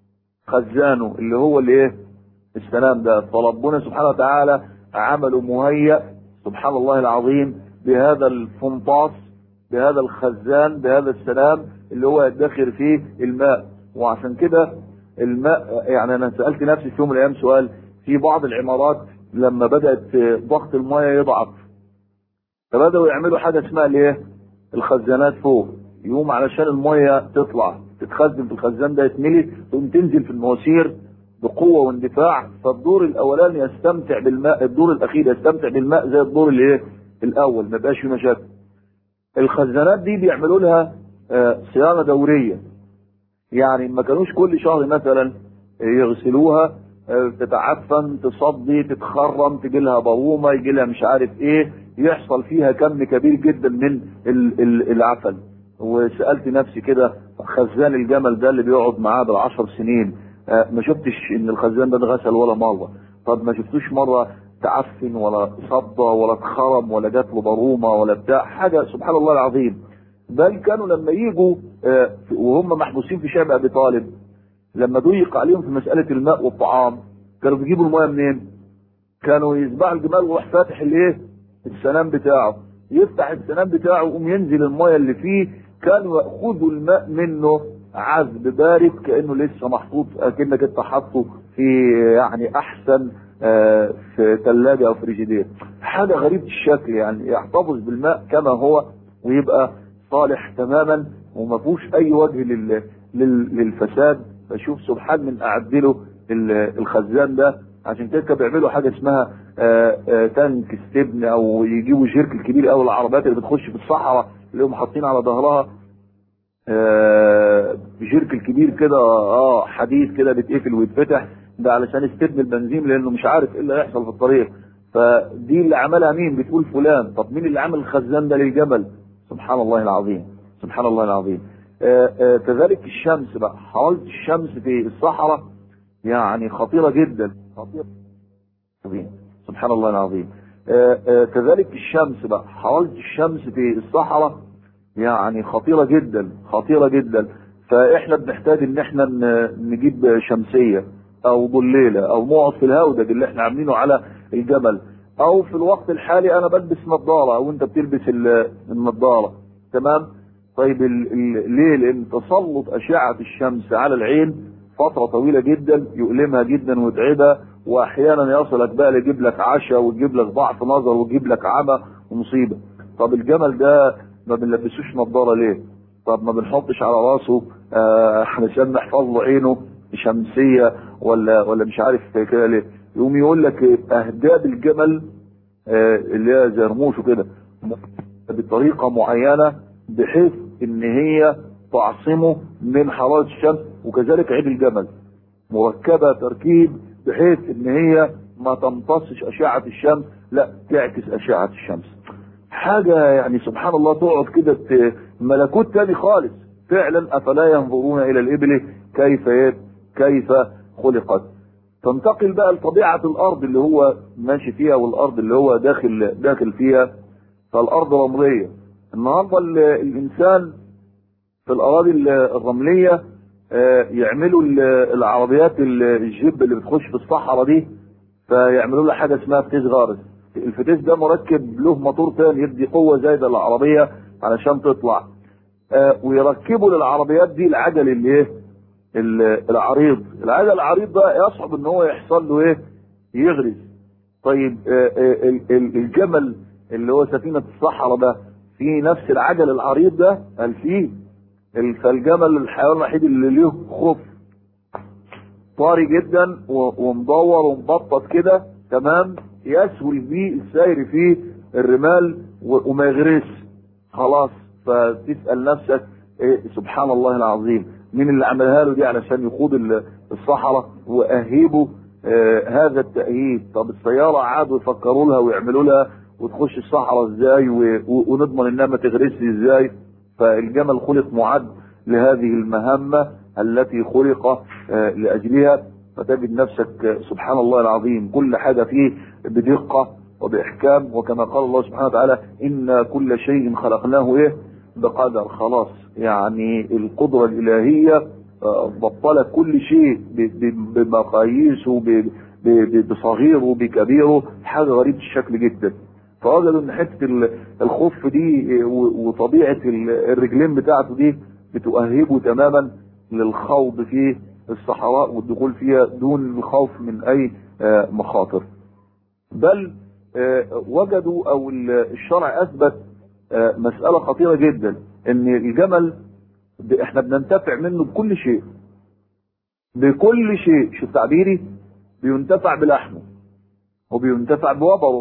خزانه اللي هو الايه السلام ده فربنا سبحانه وتعالى عمله مهيأ سبحان الله العظيم بهذا الفنطاس بهذا الخزان بهذا السلام اللي هو يدخر فيه الماء وعشان كده الماء يعني انا سألت نفسي في يوم من الايام سؤال في بعض العمارات لما بدأت ضغط المياه يضعف فبدأوا يعملوا حاجة اسمها الايه الخزانات فوق يقوم علشان المية تطلع تتخزن في الخزان ده يتملي تقوم تنزل في المواسير بقوة واندفاع فالدور الاولاني يستمتع بالماء الدور الاخير يستمتع بالماء زي الدور الايه الاول ما بقاش فيه مشاكل الخزانات دي بيعملوا لها آه، صيانة دورية يعني ما كانوش كل شهر مثلا يغسلوها آه، تتعفن تصدي تتخرم تجي لها برومه يجي لها مش عارف ايه يحصل فيها كم كبير جدا من ال- ال- العفن وسالت نفسي كده خزان الجمل ده اللي بيقعد معاه بالعشر سنين آه، ما شفتش ان الخزان ده اتغسل ولا مره طب ما شفتوش مره تعفن ولا صدى ولا اتخرم ولا جات له برومه ولا بتاع حاجه سبحان الله العظيم بل كانوا لما يجوا آه، وهم محبوسين في شعب ابي طالب لما ضيق عليهم في مساله الماء والطعام كانوا بيجيبوا الماء منين؟ كانوا يذبحوا الجمال ويروح فاتح الايه؟ السنام بتاعه يفتح السنام بتاعه ويقوم ينزل الماء اللي فيه كانوا ياخذوا الماء منه عذب بارد كانه لسه محطوط اكنك انت حاطه في يعني احسن آه، في ثلاجه او فريجيدير حاجه غريبه الشكل يعني يحتفظ بالماء كما هو ويبقى صالح تماما وما فيهوش اي وجه لل... لل... للفساد فشوف سبحان من اعدله ال- الخزان ده عشان كده كانوا بيعملوا حاجه اسمها آه، آه، تانك استبن او يجيبوا جيرك الكبير قوي العربيات اللي بتخش في الصحراء اللي هم حاطين على ظهرها آه، جيرك الكبير كده اه حديد كده بيتقفل ويتفتح ده علشان يستبن البنزين لانه مش عارف ايه اللي هيحصل في الطريق فدي اللي عملها مين بتقول فلان طب مين اللي عمل الخزان ده للجبل سبحان الله العظيم سبحان الله العظيم آه، آه، كذلك الشمس بقى حرارة الشمس في الصحراء يعني خطيرة جدا خطيرة عظيم سبحان الله العظيم آه، آه، كذلك الشمس بقى حرارة الشمس في الصحراء يعني خطيرة جدا خطيرة جدا فاحنا بنحتاج ان احنا ن- نجيب شمسية او ضليلة او نقعد في الهودج اللي احنا عاملينه على الجبل او في الوقت الحالي انا بلبس نظارة او انت بتلبس ال- النظارة تمام طيب ال- ال- ليه لان تسلط اشعة الشمس على العين فترة طويلة جدا يؤلمها جدا ويتعبها واحيانا يصلك بقى يجيب لك عشاء ويجيب لك ضعف نظر ويجيب لك عمى ومصيبة طب الجمل ده ما بنلبسوش نظارة ليه طب ما بنحطش على راسه آه، علشان نحفظ له عينه شمسية ولا ولا مش عارف كده ليه يقوم يقول لك اهداب الجمل آه، اللي هي زي رموشه كده بطريقة معينة بحيث ان هي تعصمه من حرارة الشمس وكذلك عيد الجمل مركبة تركيب بحيث ان هي ما تمتصش اشعة الشمس لا تعكس اشعة الشمس حاجة يعني سبحان الله تقعد كده ت- ملكوت تاني خالص فعلا افلا ينظرون الى الابل كيف إيه؟ كيف خلقت تنتقل بقى لطبيعة الارض اللي هو ماشي فيها والارض اللي هو داخل داخل فيها فالارض رملية النهارده ال- الانسان في الاراضي ال- الرملية آه، يعملوا ال- العربيات ال- الجيب اللي بتخش في الصحراء دي فيعملوا لها حاجه اسمها فتيس غارس الفتيس ده مركب له موتور تاني يدي قوه زايده للعربيه علشان تطلع آه، ويركبوا للعربيات دي العجل اللي ايه ال- العريض العجل العريض ده يصعب ان هو يحصل له ايه يغرز طيب آه، آه، ال- ال- الجمل اللي هو سفينه الصحراء ده في نفس العجل العريض ده قال فيه ال- فالجمل الحيوان الوحيد اللي له خف طري جدا و- ومدور ومبطط كده تمام يسهل بيه السير فيه الرمال و- وما يغرس خلاص فتسأل نفسك إيه سبحان الله العظيم مين اللي عملها له دي علشان يخوض ال- الصحراء وأهيبه آه هذا التأهيب طب السيارة عادوا يفكروا لها ويعملوا لها وتخش الصحراء ازاي و- و- ونضمن انها ما تغرسش ازاي فالجمل خلق معد لهذه المهمة التي خلق آه، لأجلها فتجد نفسك آه، سبحان الله العظيم كل حاجة فيه بدقة وبإحكام وكما قال الله سبحانه وتعالى إن كل شيء خلقناه إيه بقدر خلاص يعني القدرة الإلهية آه، بطلت كل شيء ب- ب- بمقاييسه ب- ب- بصغيره بكبيره حاجة غريبة الشكل جدا فوجدوا ان حته ال- الخف دي و- وطبيعه ال- الرجلين بتاعته دي بتؤهبه تماما للخوض في الصحراء والدخول فيها دون الخوف من اي آه، مخاطر بل آه، وجدوا او ال- الشرع اثبت آه، مساله خطيره جدا ان الجمل ب- احنا بننتفع منه بكل شيء بكل شيء شوف تعبيري بينتفع بلحمه وبينتفع بوبره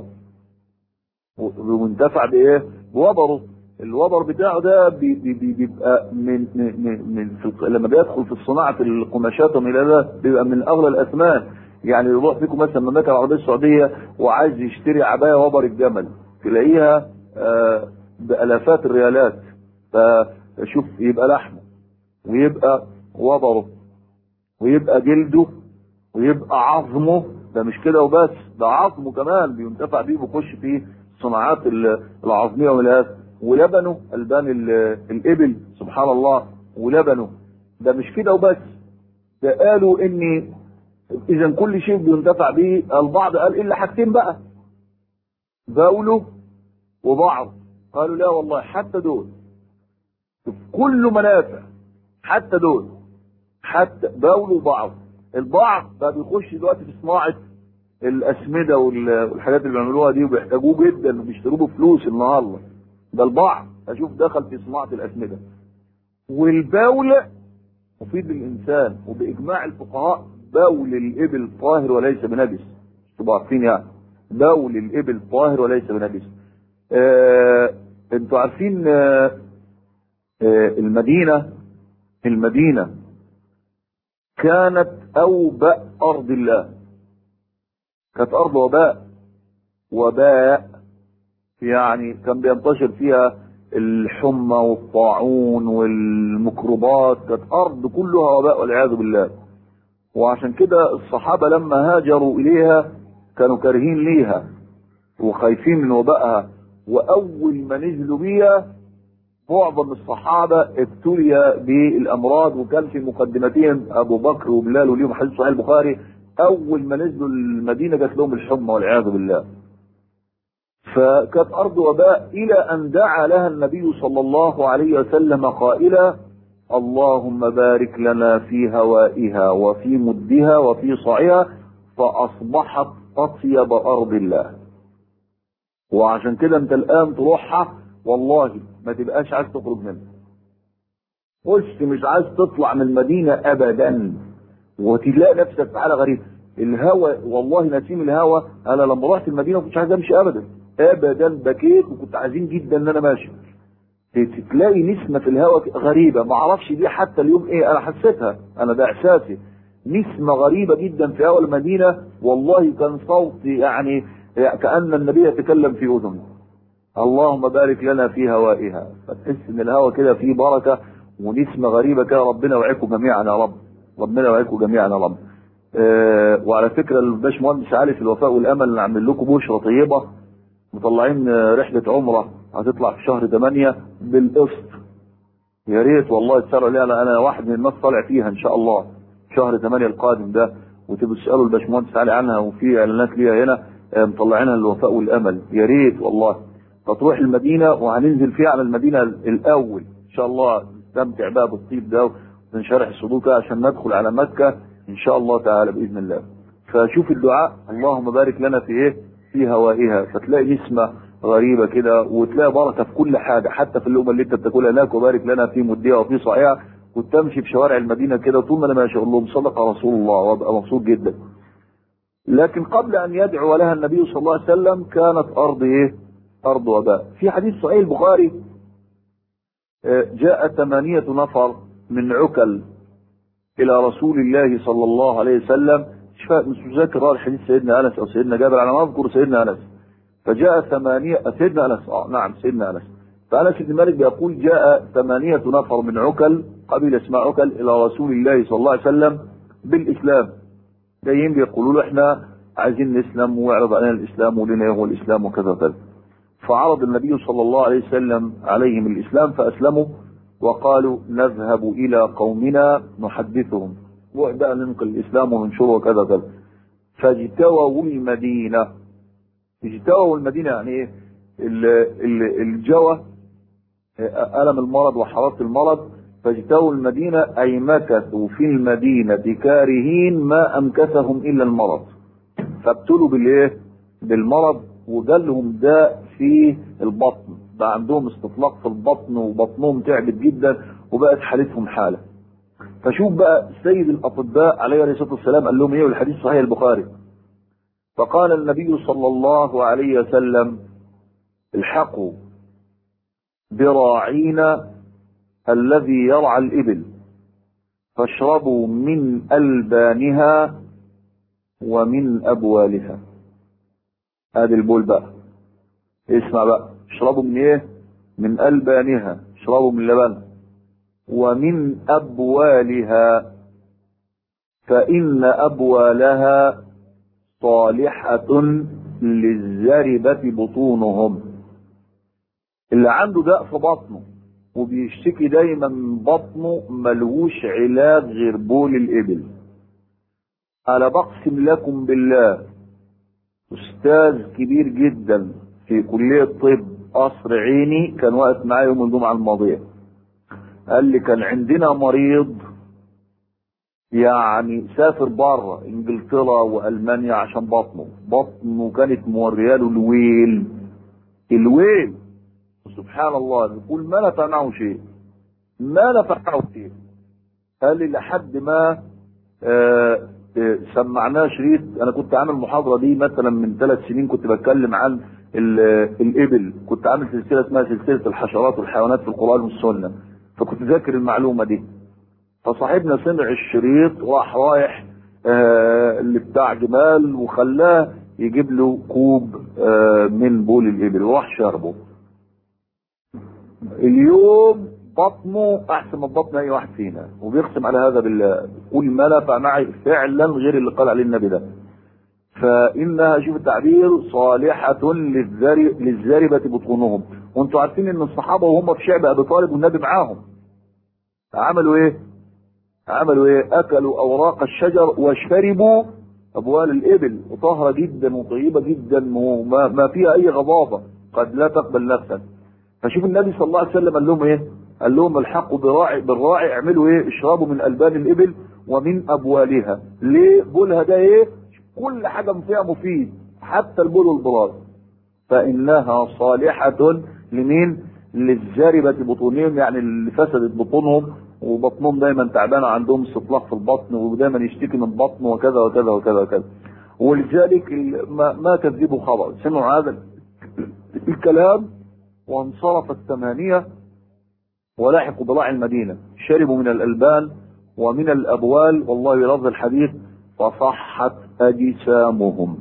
ومنتفع بايه؟ بوبره الوبر بتاعه ده بي بي بي بيبقى من من من, من في الق- لما بيدخل في صناعه القماشات ومن إلى ده بيبقى من اغلى الاثمان يعني يروح فيكم مثلا المملكه العربيه السعوديه وعايز يشتري عبايه وبر الجمل تلاقيها آه بالافات الريالات فشوف يبقى لحمه ويبقى وبره ويبقى جلده ويبقى عظمه ده مش كده وبس ده عظمه كمان بينتفع بيه بيخش في الصناعات ال- العظميه والهاف ولبنه البان ال- الابل سبحان الله ولبنه ده مش كده وبس ده قالوا ان اذا كل شيء بينتفع به البعض قال الا حاجتين بقى بوله وبعض قالوا لا والله حتى دول كل منافع حتى دول حتى بول وبعض البعض بقى بيخش دلوقتي في صناعه الاسمده وال- والحاجات اللي بيعملوها دي وبيحتاجوه جدا وبيشتروه بفلوس النهارده ده البعض اشوف دخل في صناعه الاسمده والبول مفيد للانسان وباجماع الفقهاء بول الابل طاهر وليس بنجس تبقوا عارفين يعني بول الابل طاهر وليس بنجس آه انتوا عارفين آه آه المدينه المدينه كانت اوبأ ارض الله كانت ارض وباء وباء يعني كان بينتشر فيها الحمى والطاعون والميكروبات كانت ارض كلها وباء والعياذ بالله وعشان كده الصحابه لما هاجروا اليها كانوا كارهين ليها وخايفين من وبائها واول ما نزلوا بيها معظم الصحابة ابتلي بالأمراض وكان في مقدمتهم أبو بكر وبلال وليهم حديث صحيح البخاري أول ما نزلوا المدينة جات لهم الحمى والعياذ بالله فكانت أرض وباء إلى أن دعا لها النبي صلى الله عليه وسلم قائلا اللهم بارك لنا في هوائها وفي مدها وفي صاعها فأصبحت أطيب أرض الله وعشان كده انت الآن تروحها والله ما تبقاش عايز تخرج منها خش مش عايز تطلع من المدينة أبدا وتلاقي نفسك في حالة غريبة الهوى والله نسيم الهوى انا لما رحت المدينه ما كنتش عايز امشي ابدا ابدا بكيت وكنت عايزين جدا ان انا ماشي تلاقي نسمه في الهواء غريبه ما اعرفش دي حتى اليوم ايه انا حسيتها انا ده احساسي نسمه غريبه جدا في هواء المدينه والله كان صوتي يعني كان النبي يتكلم في اذني اللهم بارك لنا في هوائها فتحس ان الهواء كده فيه بركه ونسمه غريبه كده ربنا يوعدكم جميعا يا رب ربنا يوعدكم جميعا يا رب أه وعلى فكره الباشمهندس علي في الوفاء والامل نعمل لكم بشرى طيبه مطلعين رحله عمره هتطلع في شهر 8 بالقسط يا ريت والله تسالوا عليها انا انا واحد من الناس طالع فيها ان شاء الله شهر 8 القادم ده وتبقوا تسالوا الباشمهندس علي عنها وفي اعلانات ليها هنا أه مطلعينها للوفاء والامل يا ريت والله فتروح المدينه وهننزل فيها على المدينه الاول ان شاء الله نستمتع بقى بالطيب ده ونشرح الصدور كده عشان ندخل على مكه ان شاء الله تعالى باذن الله فشوف الدعاء اللهم بارك لنا في ايه في هوائها فتلاقي نسمه غريبه كده وتلاقي بركه في كل حاجه حتى في اللقمه اللي انت بتاكلها هناك وبارك لنا في مديها وفي صاعها وتمشي في شوارع المدينه كده طول ما انا ماشي اقول لهم صدق رسول الله وابقى مبسوط جدا لكن قبل ان يدعو لها النبي صلى الله عليه وسلم كانت ارض ايه ارض وباء في حديث صحيح البخاري جاء ثمانيه نفر من عكل الى رسول الله صلى الله عليه وسلم مش مش متذكر الحديث سيدنا انس او سيدنا جابر انا ما اذكر سيدنا انس فجاء ثمانية سيدنا أنس آه نعم سيدنا أنس فأنس بن مالك بيقول جاء ثمانية نفر من عكل قبيلة اسمها عكل إلى رسول الله صلى الله عليه وسلم بالإسلام جايين بيقولوا له احنا عايزين نسلم ويعرض علينا الإسلام ولنا هو الإسلام وكذا وكذا فعرض النبي صلى الله عليه وسلم عليهم الإسلام فأسلموا وقالوا نذهب إلى قومنا نحدثهم وبقى ننقل الإسلام وننشره وكذا وكذا فاجتووا المدينة اجتووا المدينة يعني ايه الجوى ألم المرض وحرارة المرض فاجتووا المدينة أي مكثوا في المدينة كارهين ما أمكثهم إلا المرض فابتلوا بالإيه؟ بالمرض وجالهم داء في البطن بقى عندهم استطلاق في البطن وبطنهم تعبت جدا وبقت حالتهم حالة فشوف بقى سيد الأطباء عليه الصلاة والسلام قال لهم إيه والحديث صحيح البخاري فقال النبي صلى الله عليه وسلم الحقوا براعينا الذي يرعى الإبل فاشربوا من ألبانها ومن أبوالها هذا البول بقى اسمع بقى اشربوا من ايه من ألبانها اشربوا من لبن ومن أبوالها فإن أبوالها صالحة للزربة بطونهم اللي عنده داء في بطنه وبيشتكي دايما من بطنه ملهوش علاج غير بول الإبل أنا بقسم لكم بالله أستاذ كبير جدا في كلية طب قصر عيني كان واقف معايا يوم الجمعة الماضية قال لي كان عندنا مريض يعني سافر بره انجلترا والمانيا عشان بطنه بطنه كانت مورياله الويل الويل سبحان الله يقول ما نفعناه شيء ما نفعناه شيء قال لي لحد ما آه آه سمعناه شريط انا كنت عامل المحاضره دي مثلا من ثلاث سنين كنت بتكلم عن الابل كنت عامل سلسله اسمها سلسله الحشرات والحيوانات في القران والسنه فكنت ذاكر المعلومه دي فصاحبنا سمع الشريط وراح رايح آه لبتاع جمال وخلاه يجيب له كوب آه من بول الابل وراح شربه اليوم بطنه احسن من بطن اي واحد فينا وبيقسم على هذا بالله يقول ما نفع معي فعلا غير اللي قال عليه النبي ده فانها شوف التعبير صالحه للزربه بطونهم وانتوا عارفين ان الصحابه وهم في شعب ابي طالب والنبي معاهم عملوا ايه عملوا ايه اكلوا اوراق الشجر وشربوا ابوال الابل وطاهره جدا وطيبه جدا وما ما فيها اي غضاضه قد لا تقبل نفسا فشوف النبي صلى الله عليه وسلم قال لهم ايه قال لهم الحقوا براعي بالراعي اعملوا ايه اشربوا من البان الابل ومن ابوالها ليه بولها ده ايه كل حاجه فيها مفيد حتى البول والبراز فانها صالحه لمين للزربة بطونهم يعني اللي فسدت بطونهم وبطنهم دايما تعبانة عندهم استطلاق في البطن ودايما يشتكي من بطنه وكذا وكذا وكذا وكذا ولذلك ما, ما كذبوا خبر سمعوا هذا الكلام وانصرف الثمانية ولحقوا براعي المدينة شربوا من الألبان ومن الأبوال والله يرضى الحديث فصحت أجسامهم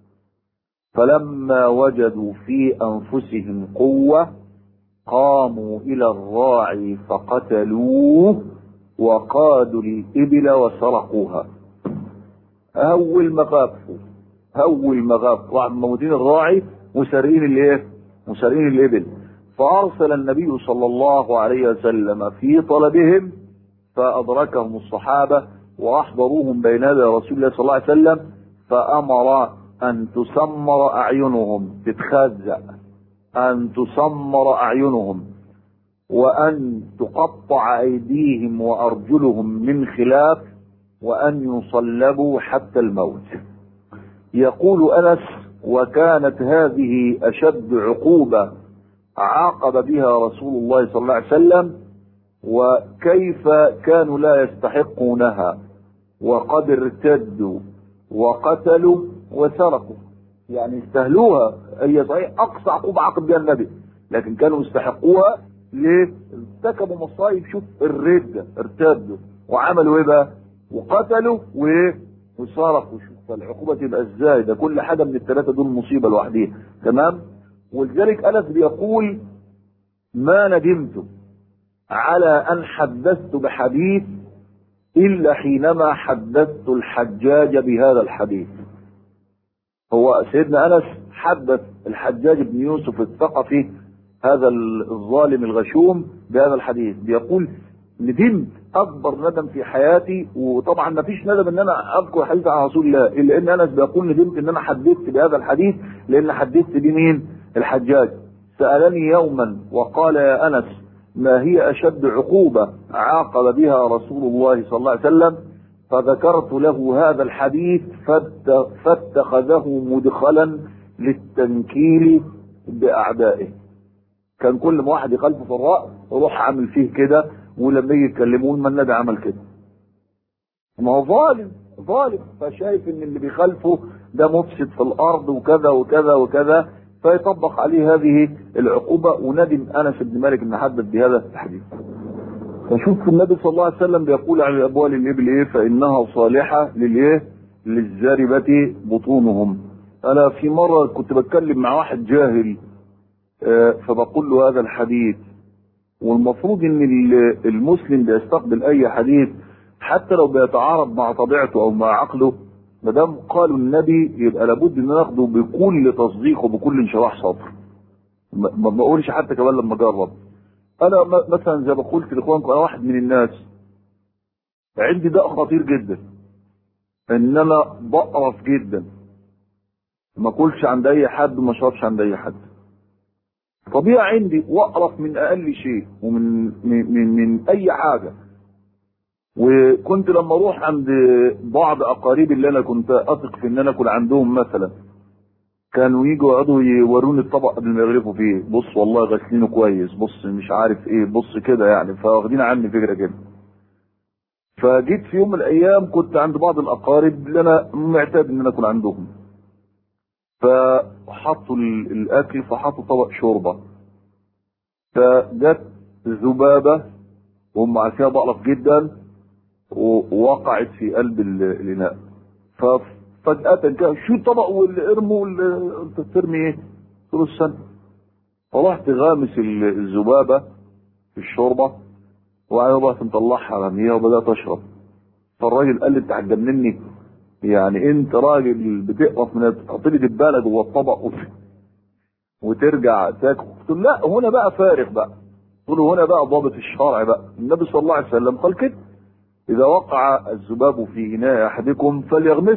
فلما وجدوا في أنفسهم قوة قاموا إلى الراعي فقتلوه وقادوا الإبل وسرقوها أول ما غافوا أول ما غافوا راحوا موتين الراعي وسارقين الإيه؟ وسارقين الإبل فأرسل النبي صلى الله عليه وسلم في طلبهم فأدركهم الصحابة وأحضروهم بين يدي رسول الله صلى الله عليه وسلم فأمر أن تسمر أعينهم تتخزأ أن تسمر أعينهم وأن تقطع أيديهم وأرجلهم من خلاف وأن يصلبوا حتى الموت يقول أنس وكانت هذه أشد عقوبة عاقب بها رسول الله صلى الله عليه وسلم وكيف كانوا لا يستحقونها وقد ارتدوا وقتلوا وسرقوا يعني استهلوها هي صحيح اقصى عقوبه عاقب بها النبي لكن كانوا يستحقوها ليه؟ ارتكبوا مصايب شوف الرده ارتدوا وعملوا ايه بقى؟ وقتلوا وايه؟ وسرقوا شوف فالعقوبة تبقى ازاي ده كل حاجة من الثلاثة دول مصيبة لوحديها تمام ولذلك أنس بيقول ما ندمت على أن حدثت بحديث إلا حينما حدثت الحجاج بهذا الحديث هو سيدنا أنس حدث الحجاج بن يوسف الثقفي هذا الظالم الغشوم بهذا الحديث بيقول ندمت اكبر ندم في حياتي وطبعا ما فيش ندم ان انا اذكر حديث عن رسول الله الا ان انس بيقول ندمت ان انا حدثت بهذا الحديث لان حدثت بمين الحجاج سالني يوما وقال يا انس ما هي اشد عقوبه عاقب بها رسول الله صلى الله عليه وسلم فذكرت له هذا الحديث فاتخذه مدخلا للتنكيل باعدائه كان كل ما واحد يخالفه في الراي يروح عامل فيه كده ولما يجي يتكلمون ما النبي عمل كده ما هو ظالم ظالم فشايف ان اللي بيخالفه ده مفسد في الارض وكذا وكذا وكذا فيطبق عليه هذه العقوبه وندم انس بن مالك ان حدث بهذا الحديث فشوف النبي صلى الله عليه وسلم بيقول على ابوال الابل ايه فانها صالحه للايه للزاربه بطونهم انا في مره كنت بتكلم مع واحد جاهل فبقول له هذا الحديث والمفروض ان المسلم بيستقبل اي حديث حتى لو بيتعارض مع طبيعته او مع عقله ما دام قالوا النبي يبقى لابد ان ناخده بكل تصديق وبكل انشراح صدر ما بقولش حتى كمان لما اجرب انا مثلا زي ما قلت لاخوانكم انا واحد من الناس عندي داء خطير جدا ان انا بقرف جدا ما اكلش عند اي حد وما اشربش عند اي حد طبيعة عندي واقرف من اقل شيء ومن من, من, من اي حاجة وكنت لما اروح عند بعض اقاربي اللي انا كنت اثق في ان انا اكل عندهم مثلا كانوا يجوا يقعدوا يوروني الطبق قبل ما يغرفوا فيه بص والله غاسلينه كويس بص مش عارف ايه بص كده يعني فواخدين عني فكره كده فجيت في يوم من الايام كنت عند بعض الاقارب اللي انا معتاد ان انا اكل عندهم فحطوا الاكل فحطوا طبق شوربه فجت ذبابه وهم عارفينها بقرف جدا ووقعت في قلب الاناء ففجأة كده شو الطبق واللي ارموا انت ترمي ايه؟ قلت له استنى فرحت غامس الذبابه في الشوربه وبعدين بقى مطلعها رميها وبدات اشرب فالراجل قال لي انت هتجنني يعني انت راجل بتقرف من تحط لي دبانه جوه الطبق وترجع تاكل قلت له لا هنا بقى فارق بقى قلت له هنا بقى ضابط الشرع بقى النبي صلى الله عليه وسلم قال كده اذا وقع الذباب في اناء احدكم فليغمس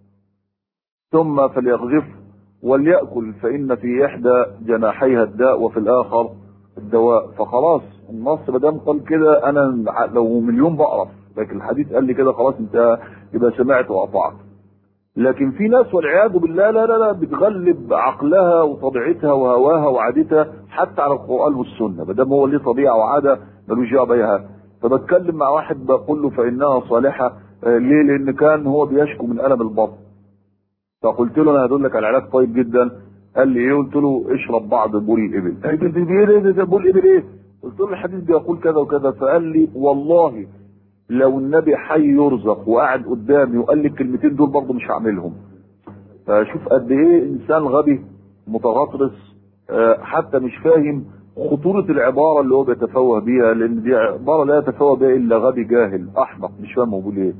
ثم فليغذف وليأكل فإن في إحدى جناحيها الداء وفي الآخر الدواء فخلاص النص ما دام قال كده أنا لو مليون بقرف لكن الحديث قال لي كده خلاص أنت يبقى سمعت وأطعت لكن في ناس والعياذ بالله لا لا لا بتغلب عقلها وطبيعتها وهواها وعادتها حتى على القرآن والسنة ما دام هو ليه طبيعة وعادة ملوش دعوة بيها فبتكلم مع واحد بقول له فإنها صالحة ليه؟ لأن كان هو بيشكو من ألم البطن فقلت له انا هدول لك على علاج طيب جدا قال لي ايه قلت له اشرب بعض بول الابل قال لي ايه ده بول الابل ايه قلت له الحديث بيقول كذا وكذا فقال لي والله لو النبي حي يرزق وقعد قدامي وقال لي الكلمتين دول برضه مش هعملهم فشوف قد ايه انسان غبي متغطرس حتى مش فاهم خطورة العبارة اللي هو بيتفوه بيها لأن دي عبارة لا يتفوه بها إلا غبي جاهل أحمق مش فاهم هو بيقول إيه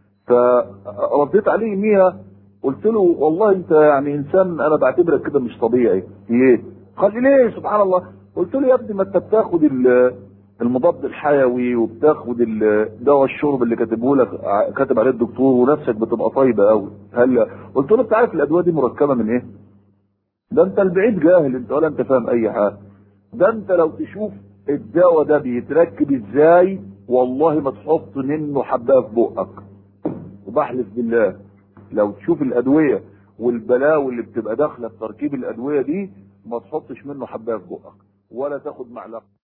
فرديت عليه ميها قلت له والله انت يعني انسان انا بعتبرك كده مش طبيعي ايه قال لي ليه سبحان الله قلت له يا ابني ما انت بتاخد المضاد الحيوي وبتاخد دواء الشرب اللي كاتبه لك كاتب عليه الدكتور ونفسك بتبقى طيبه قوي هل قلت له انت عارف الادويه دي مركبه من ايه ده انت البعيد جاهل انت ولا انت فاهم اي حاجه ده انت لو تشوف الدواء ده بيتركب ازاي والله ما تحط منه حبايه في بقك وبحلف بالله لو تشوف الادويه والبلاوي اللي بتبقى داخله في تركيب الادويه دي ما تحطش منه حبايه في بقك ولا تاخد معلقه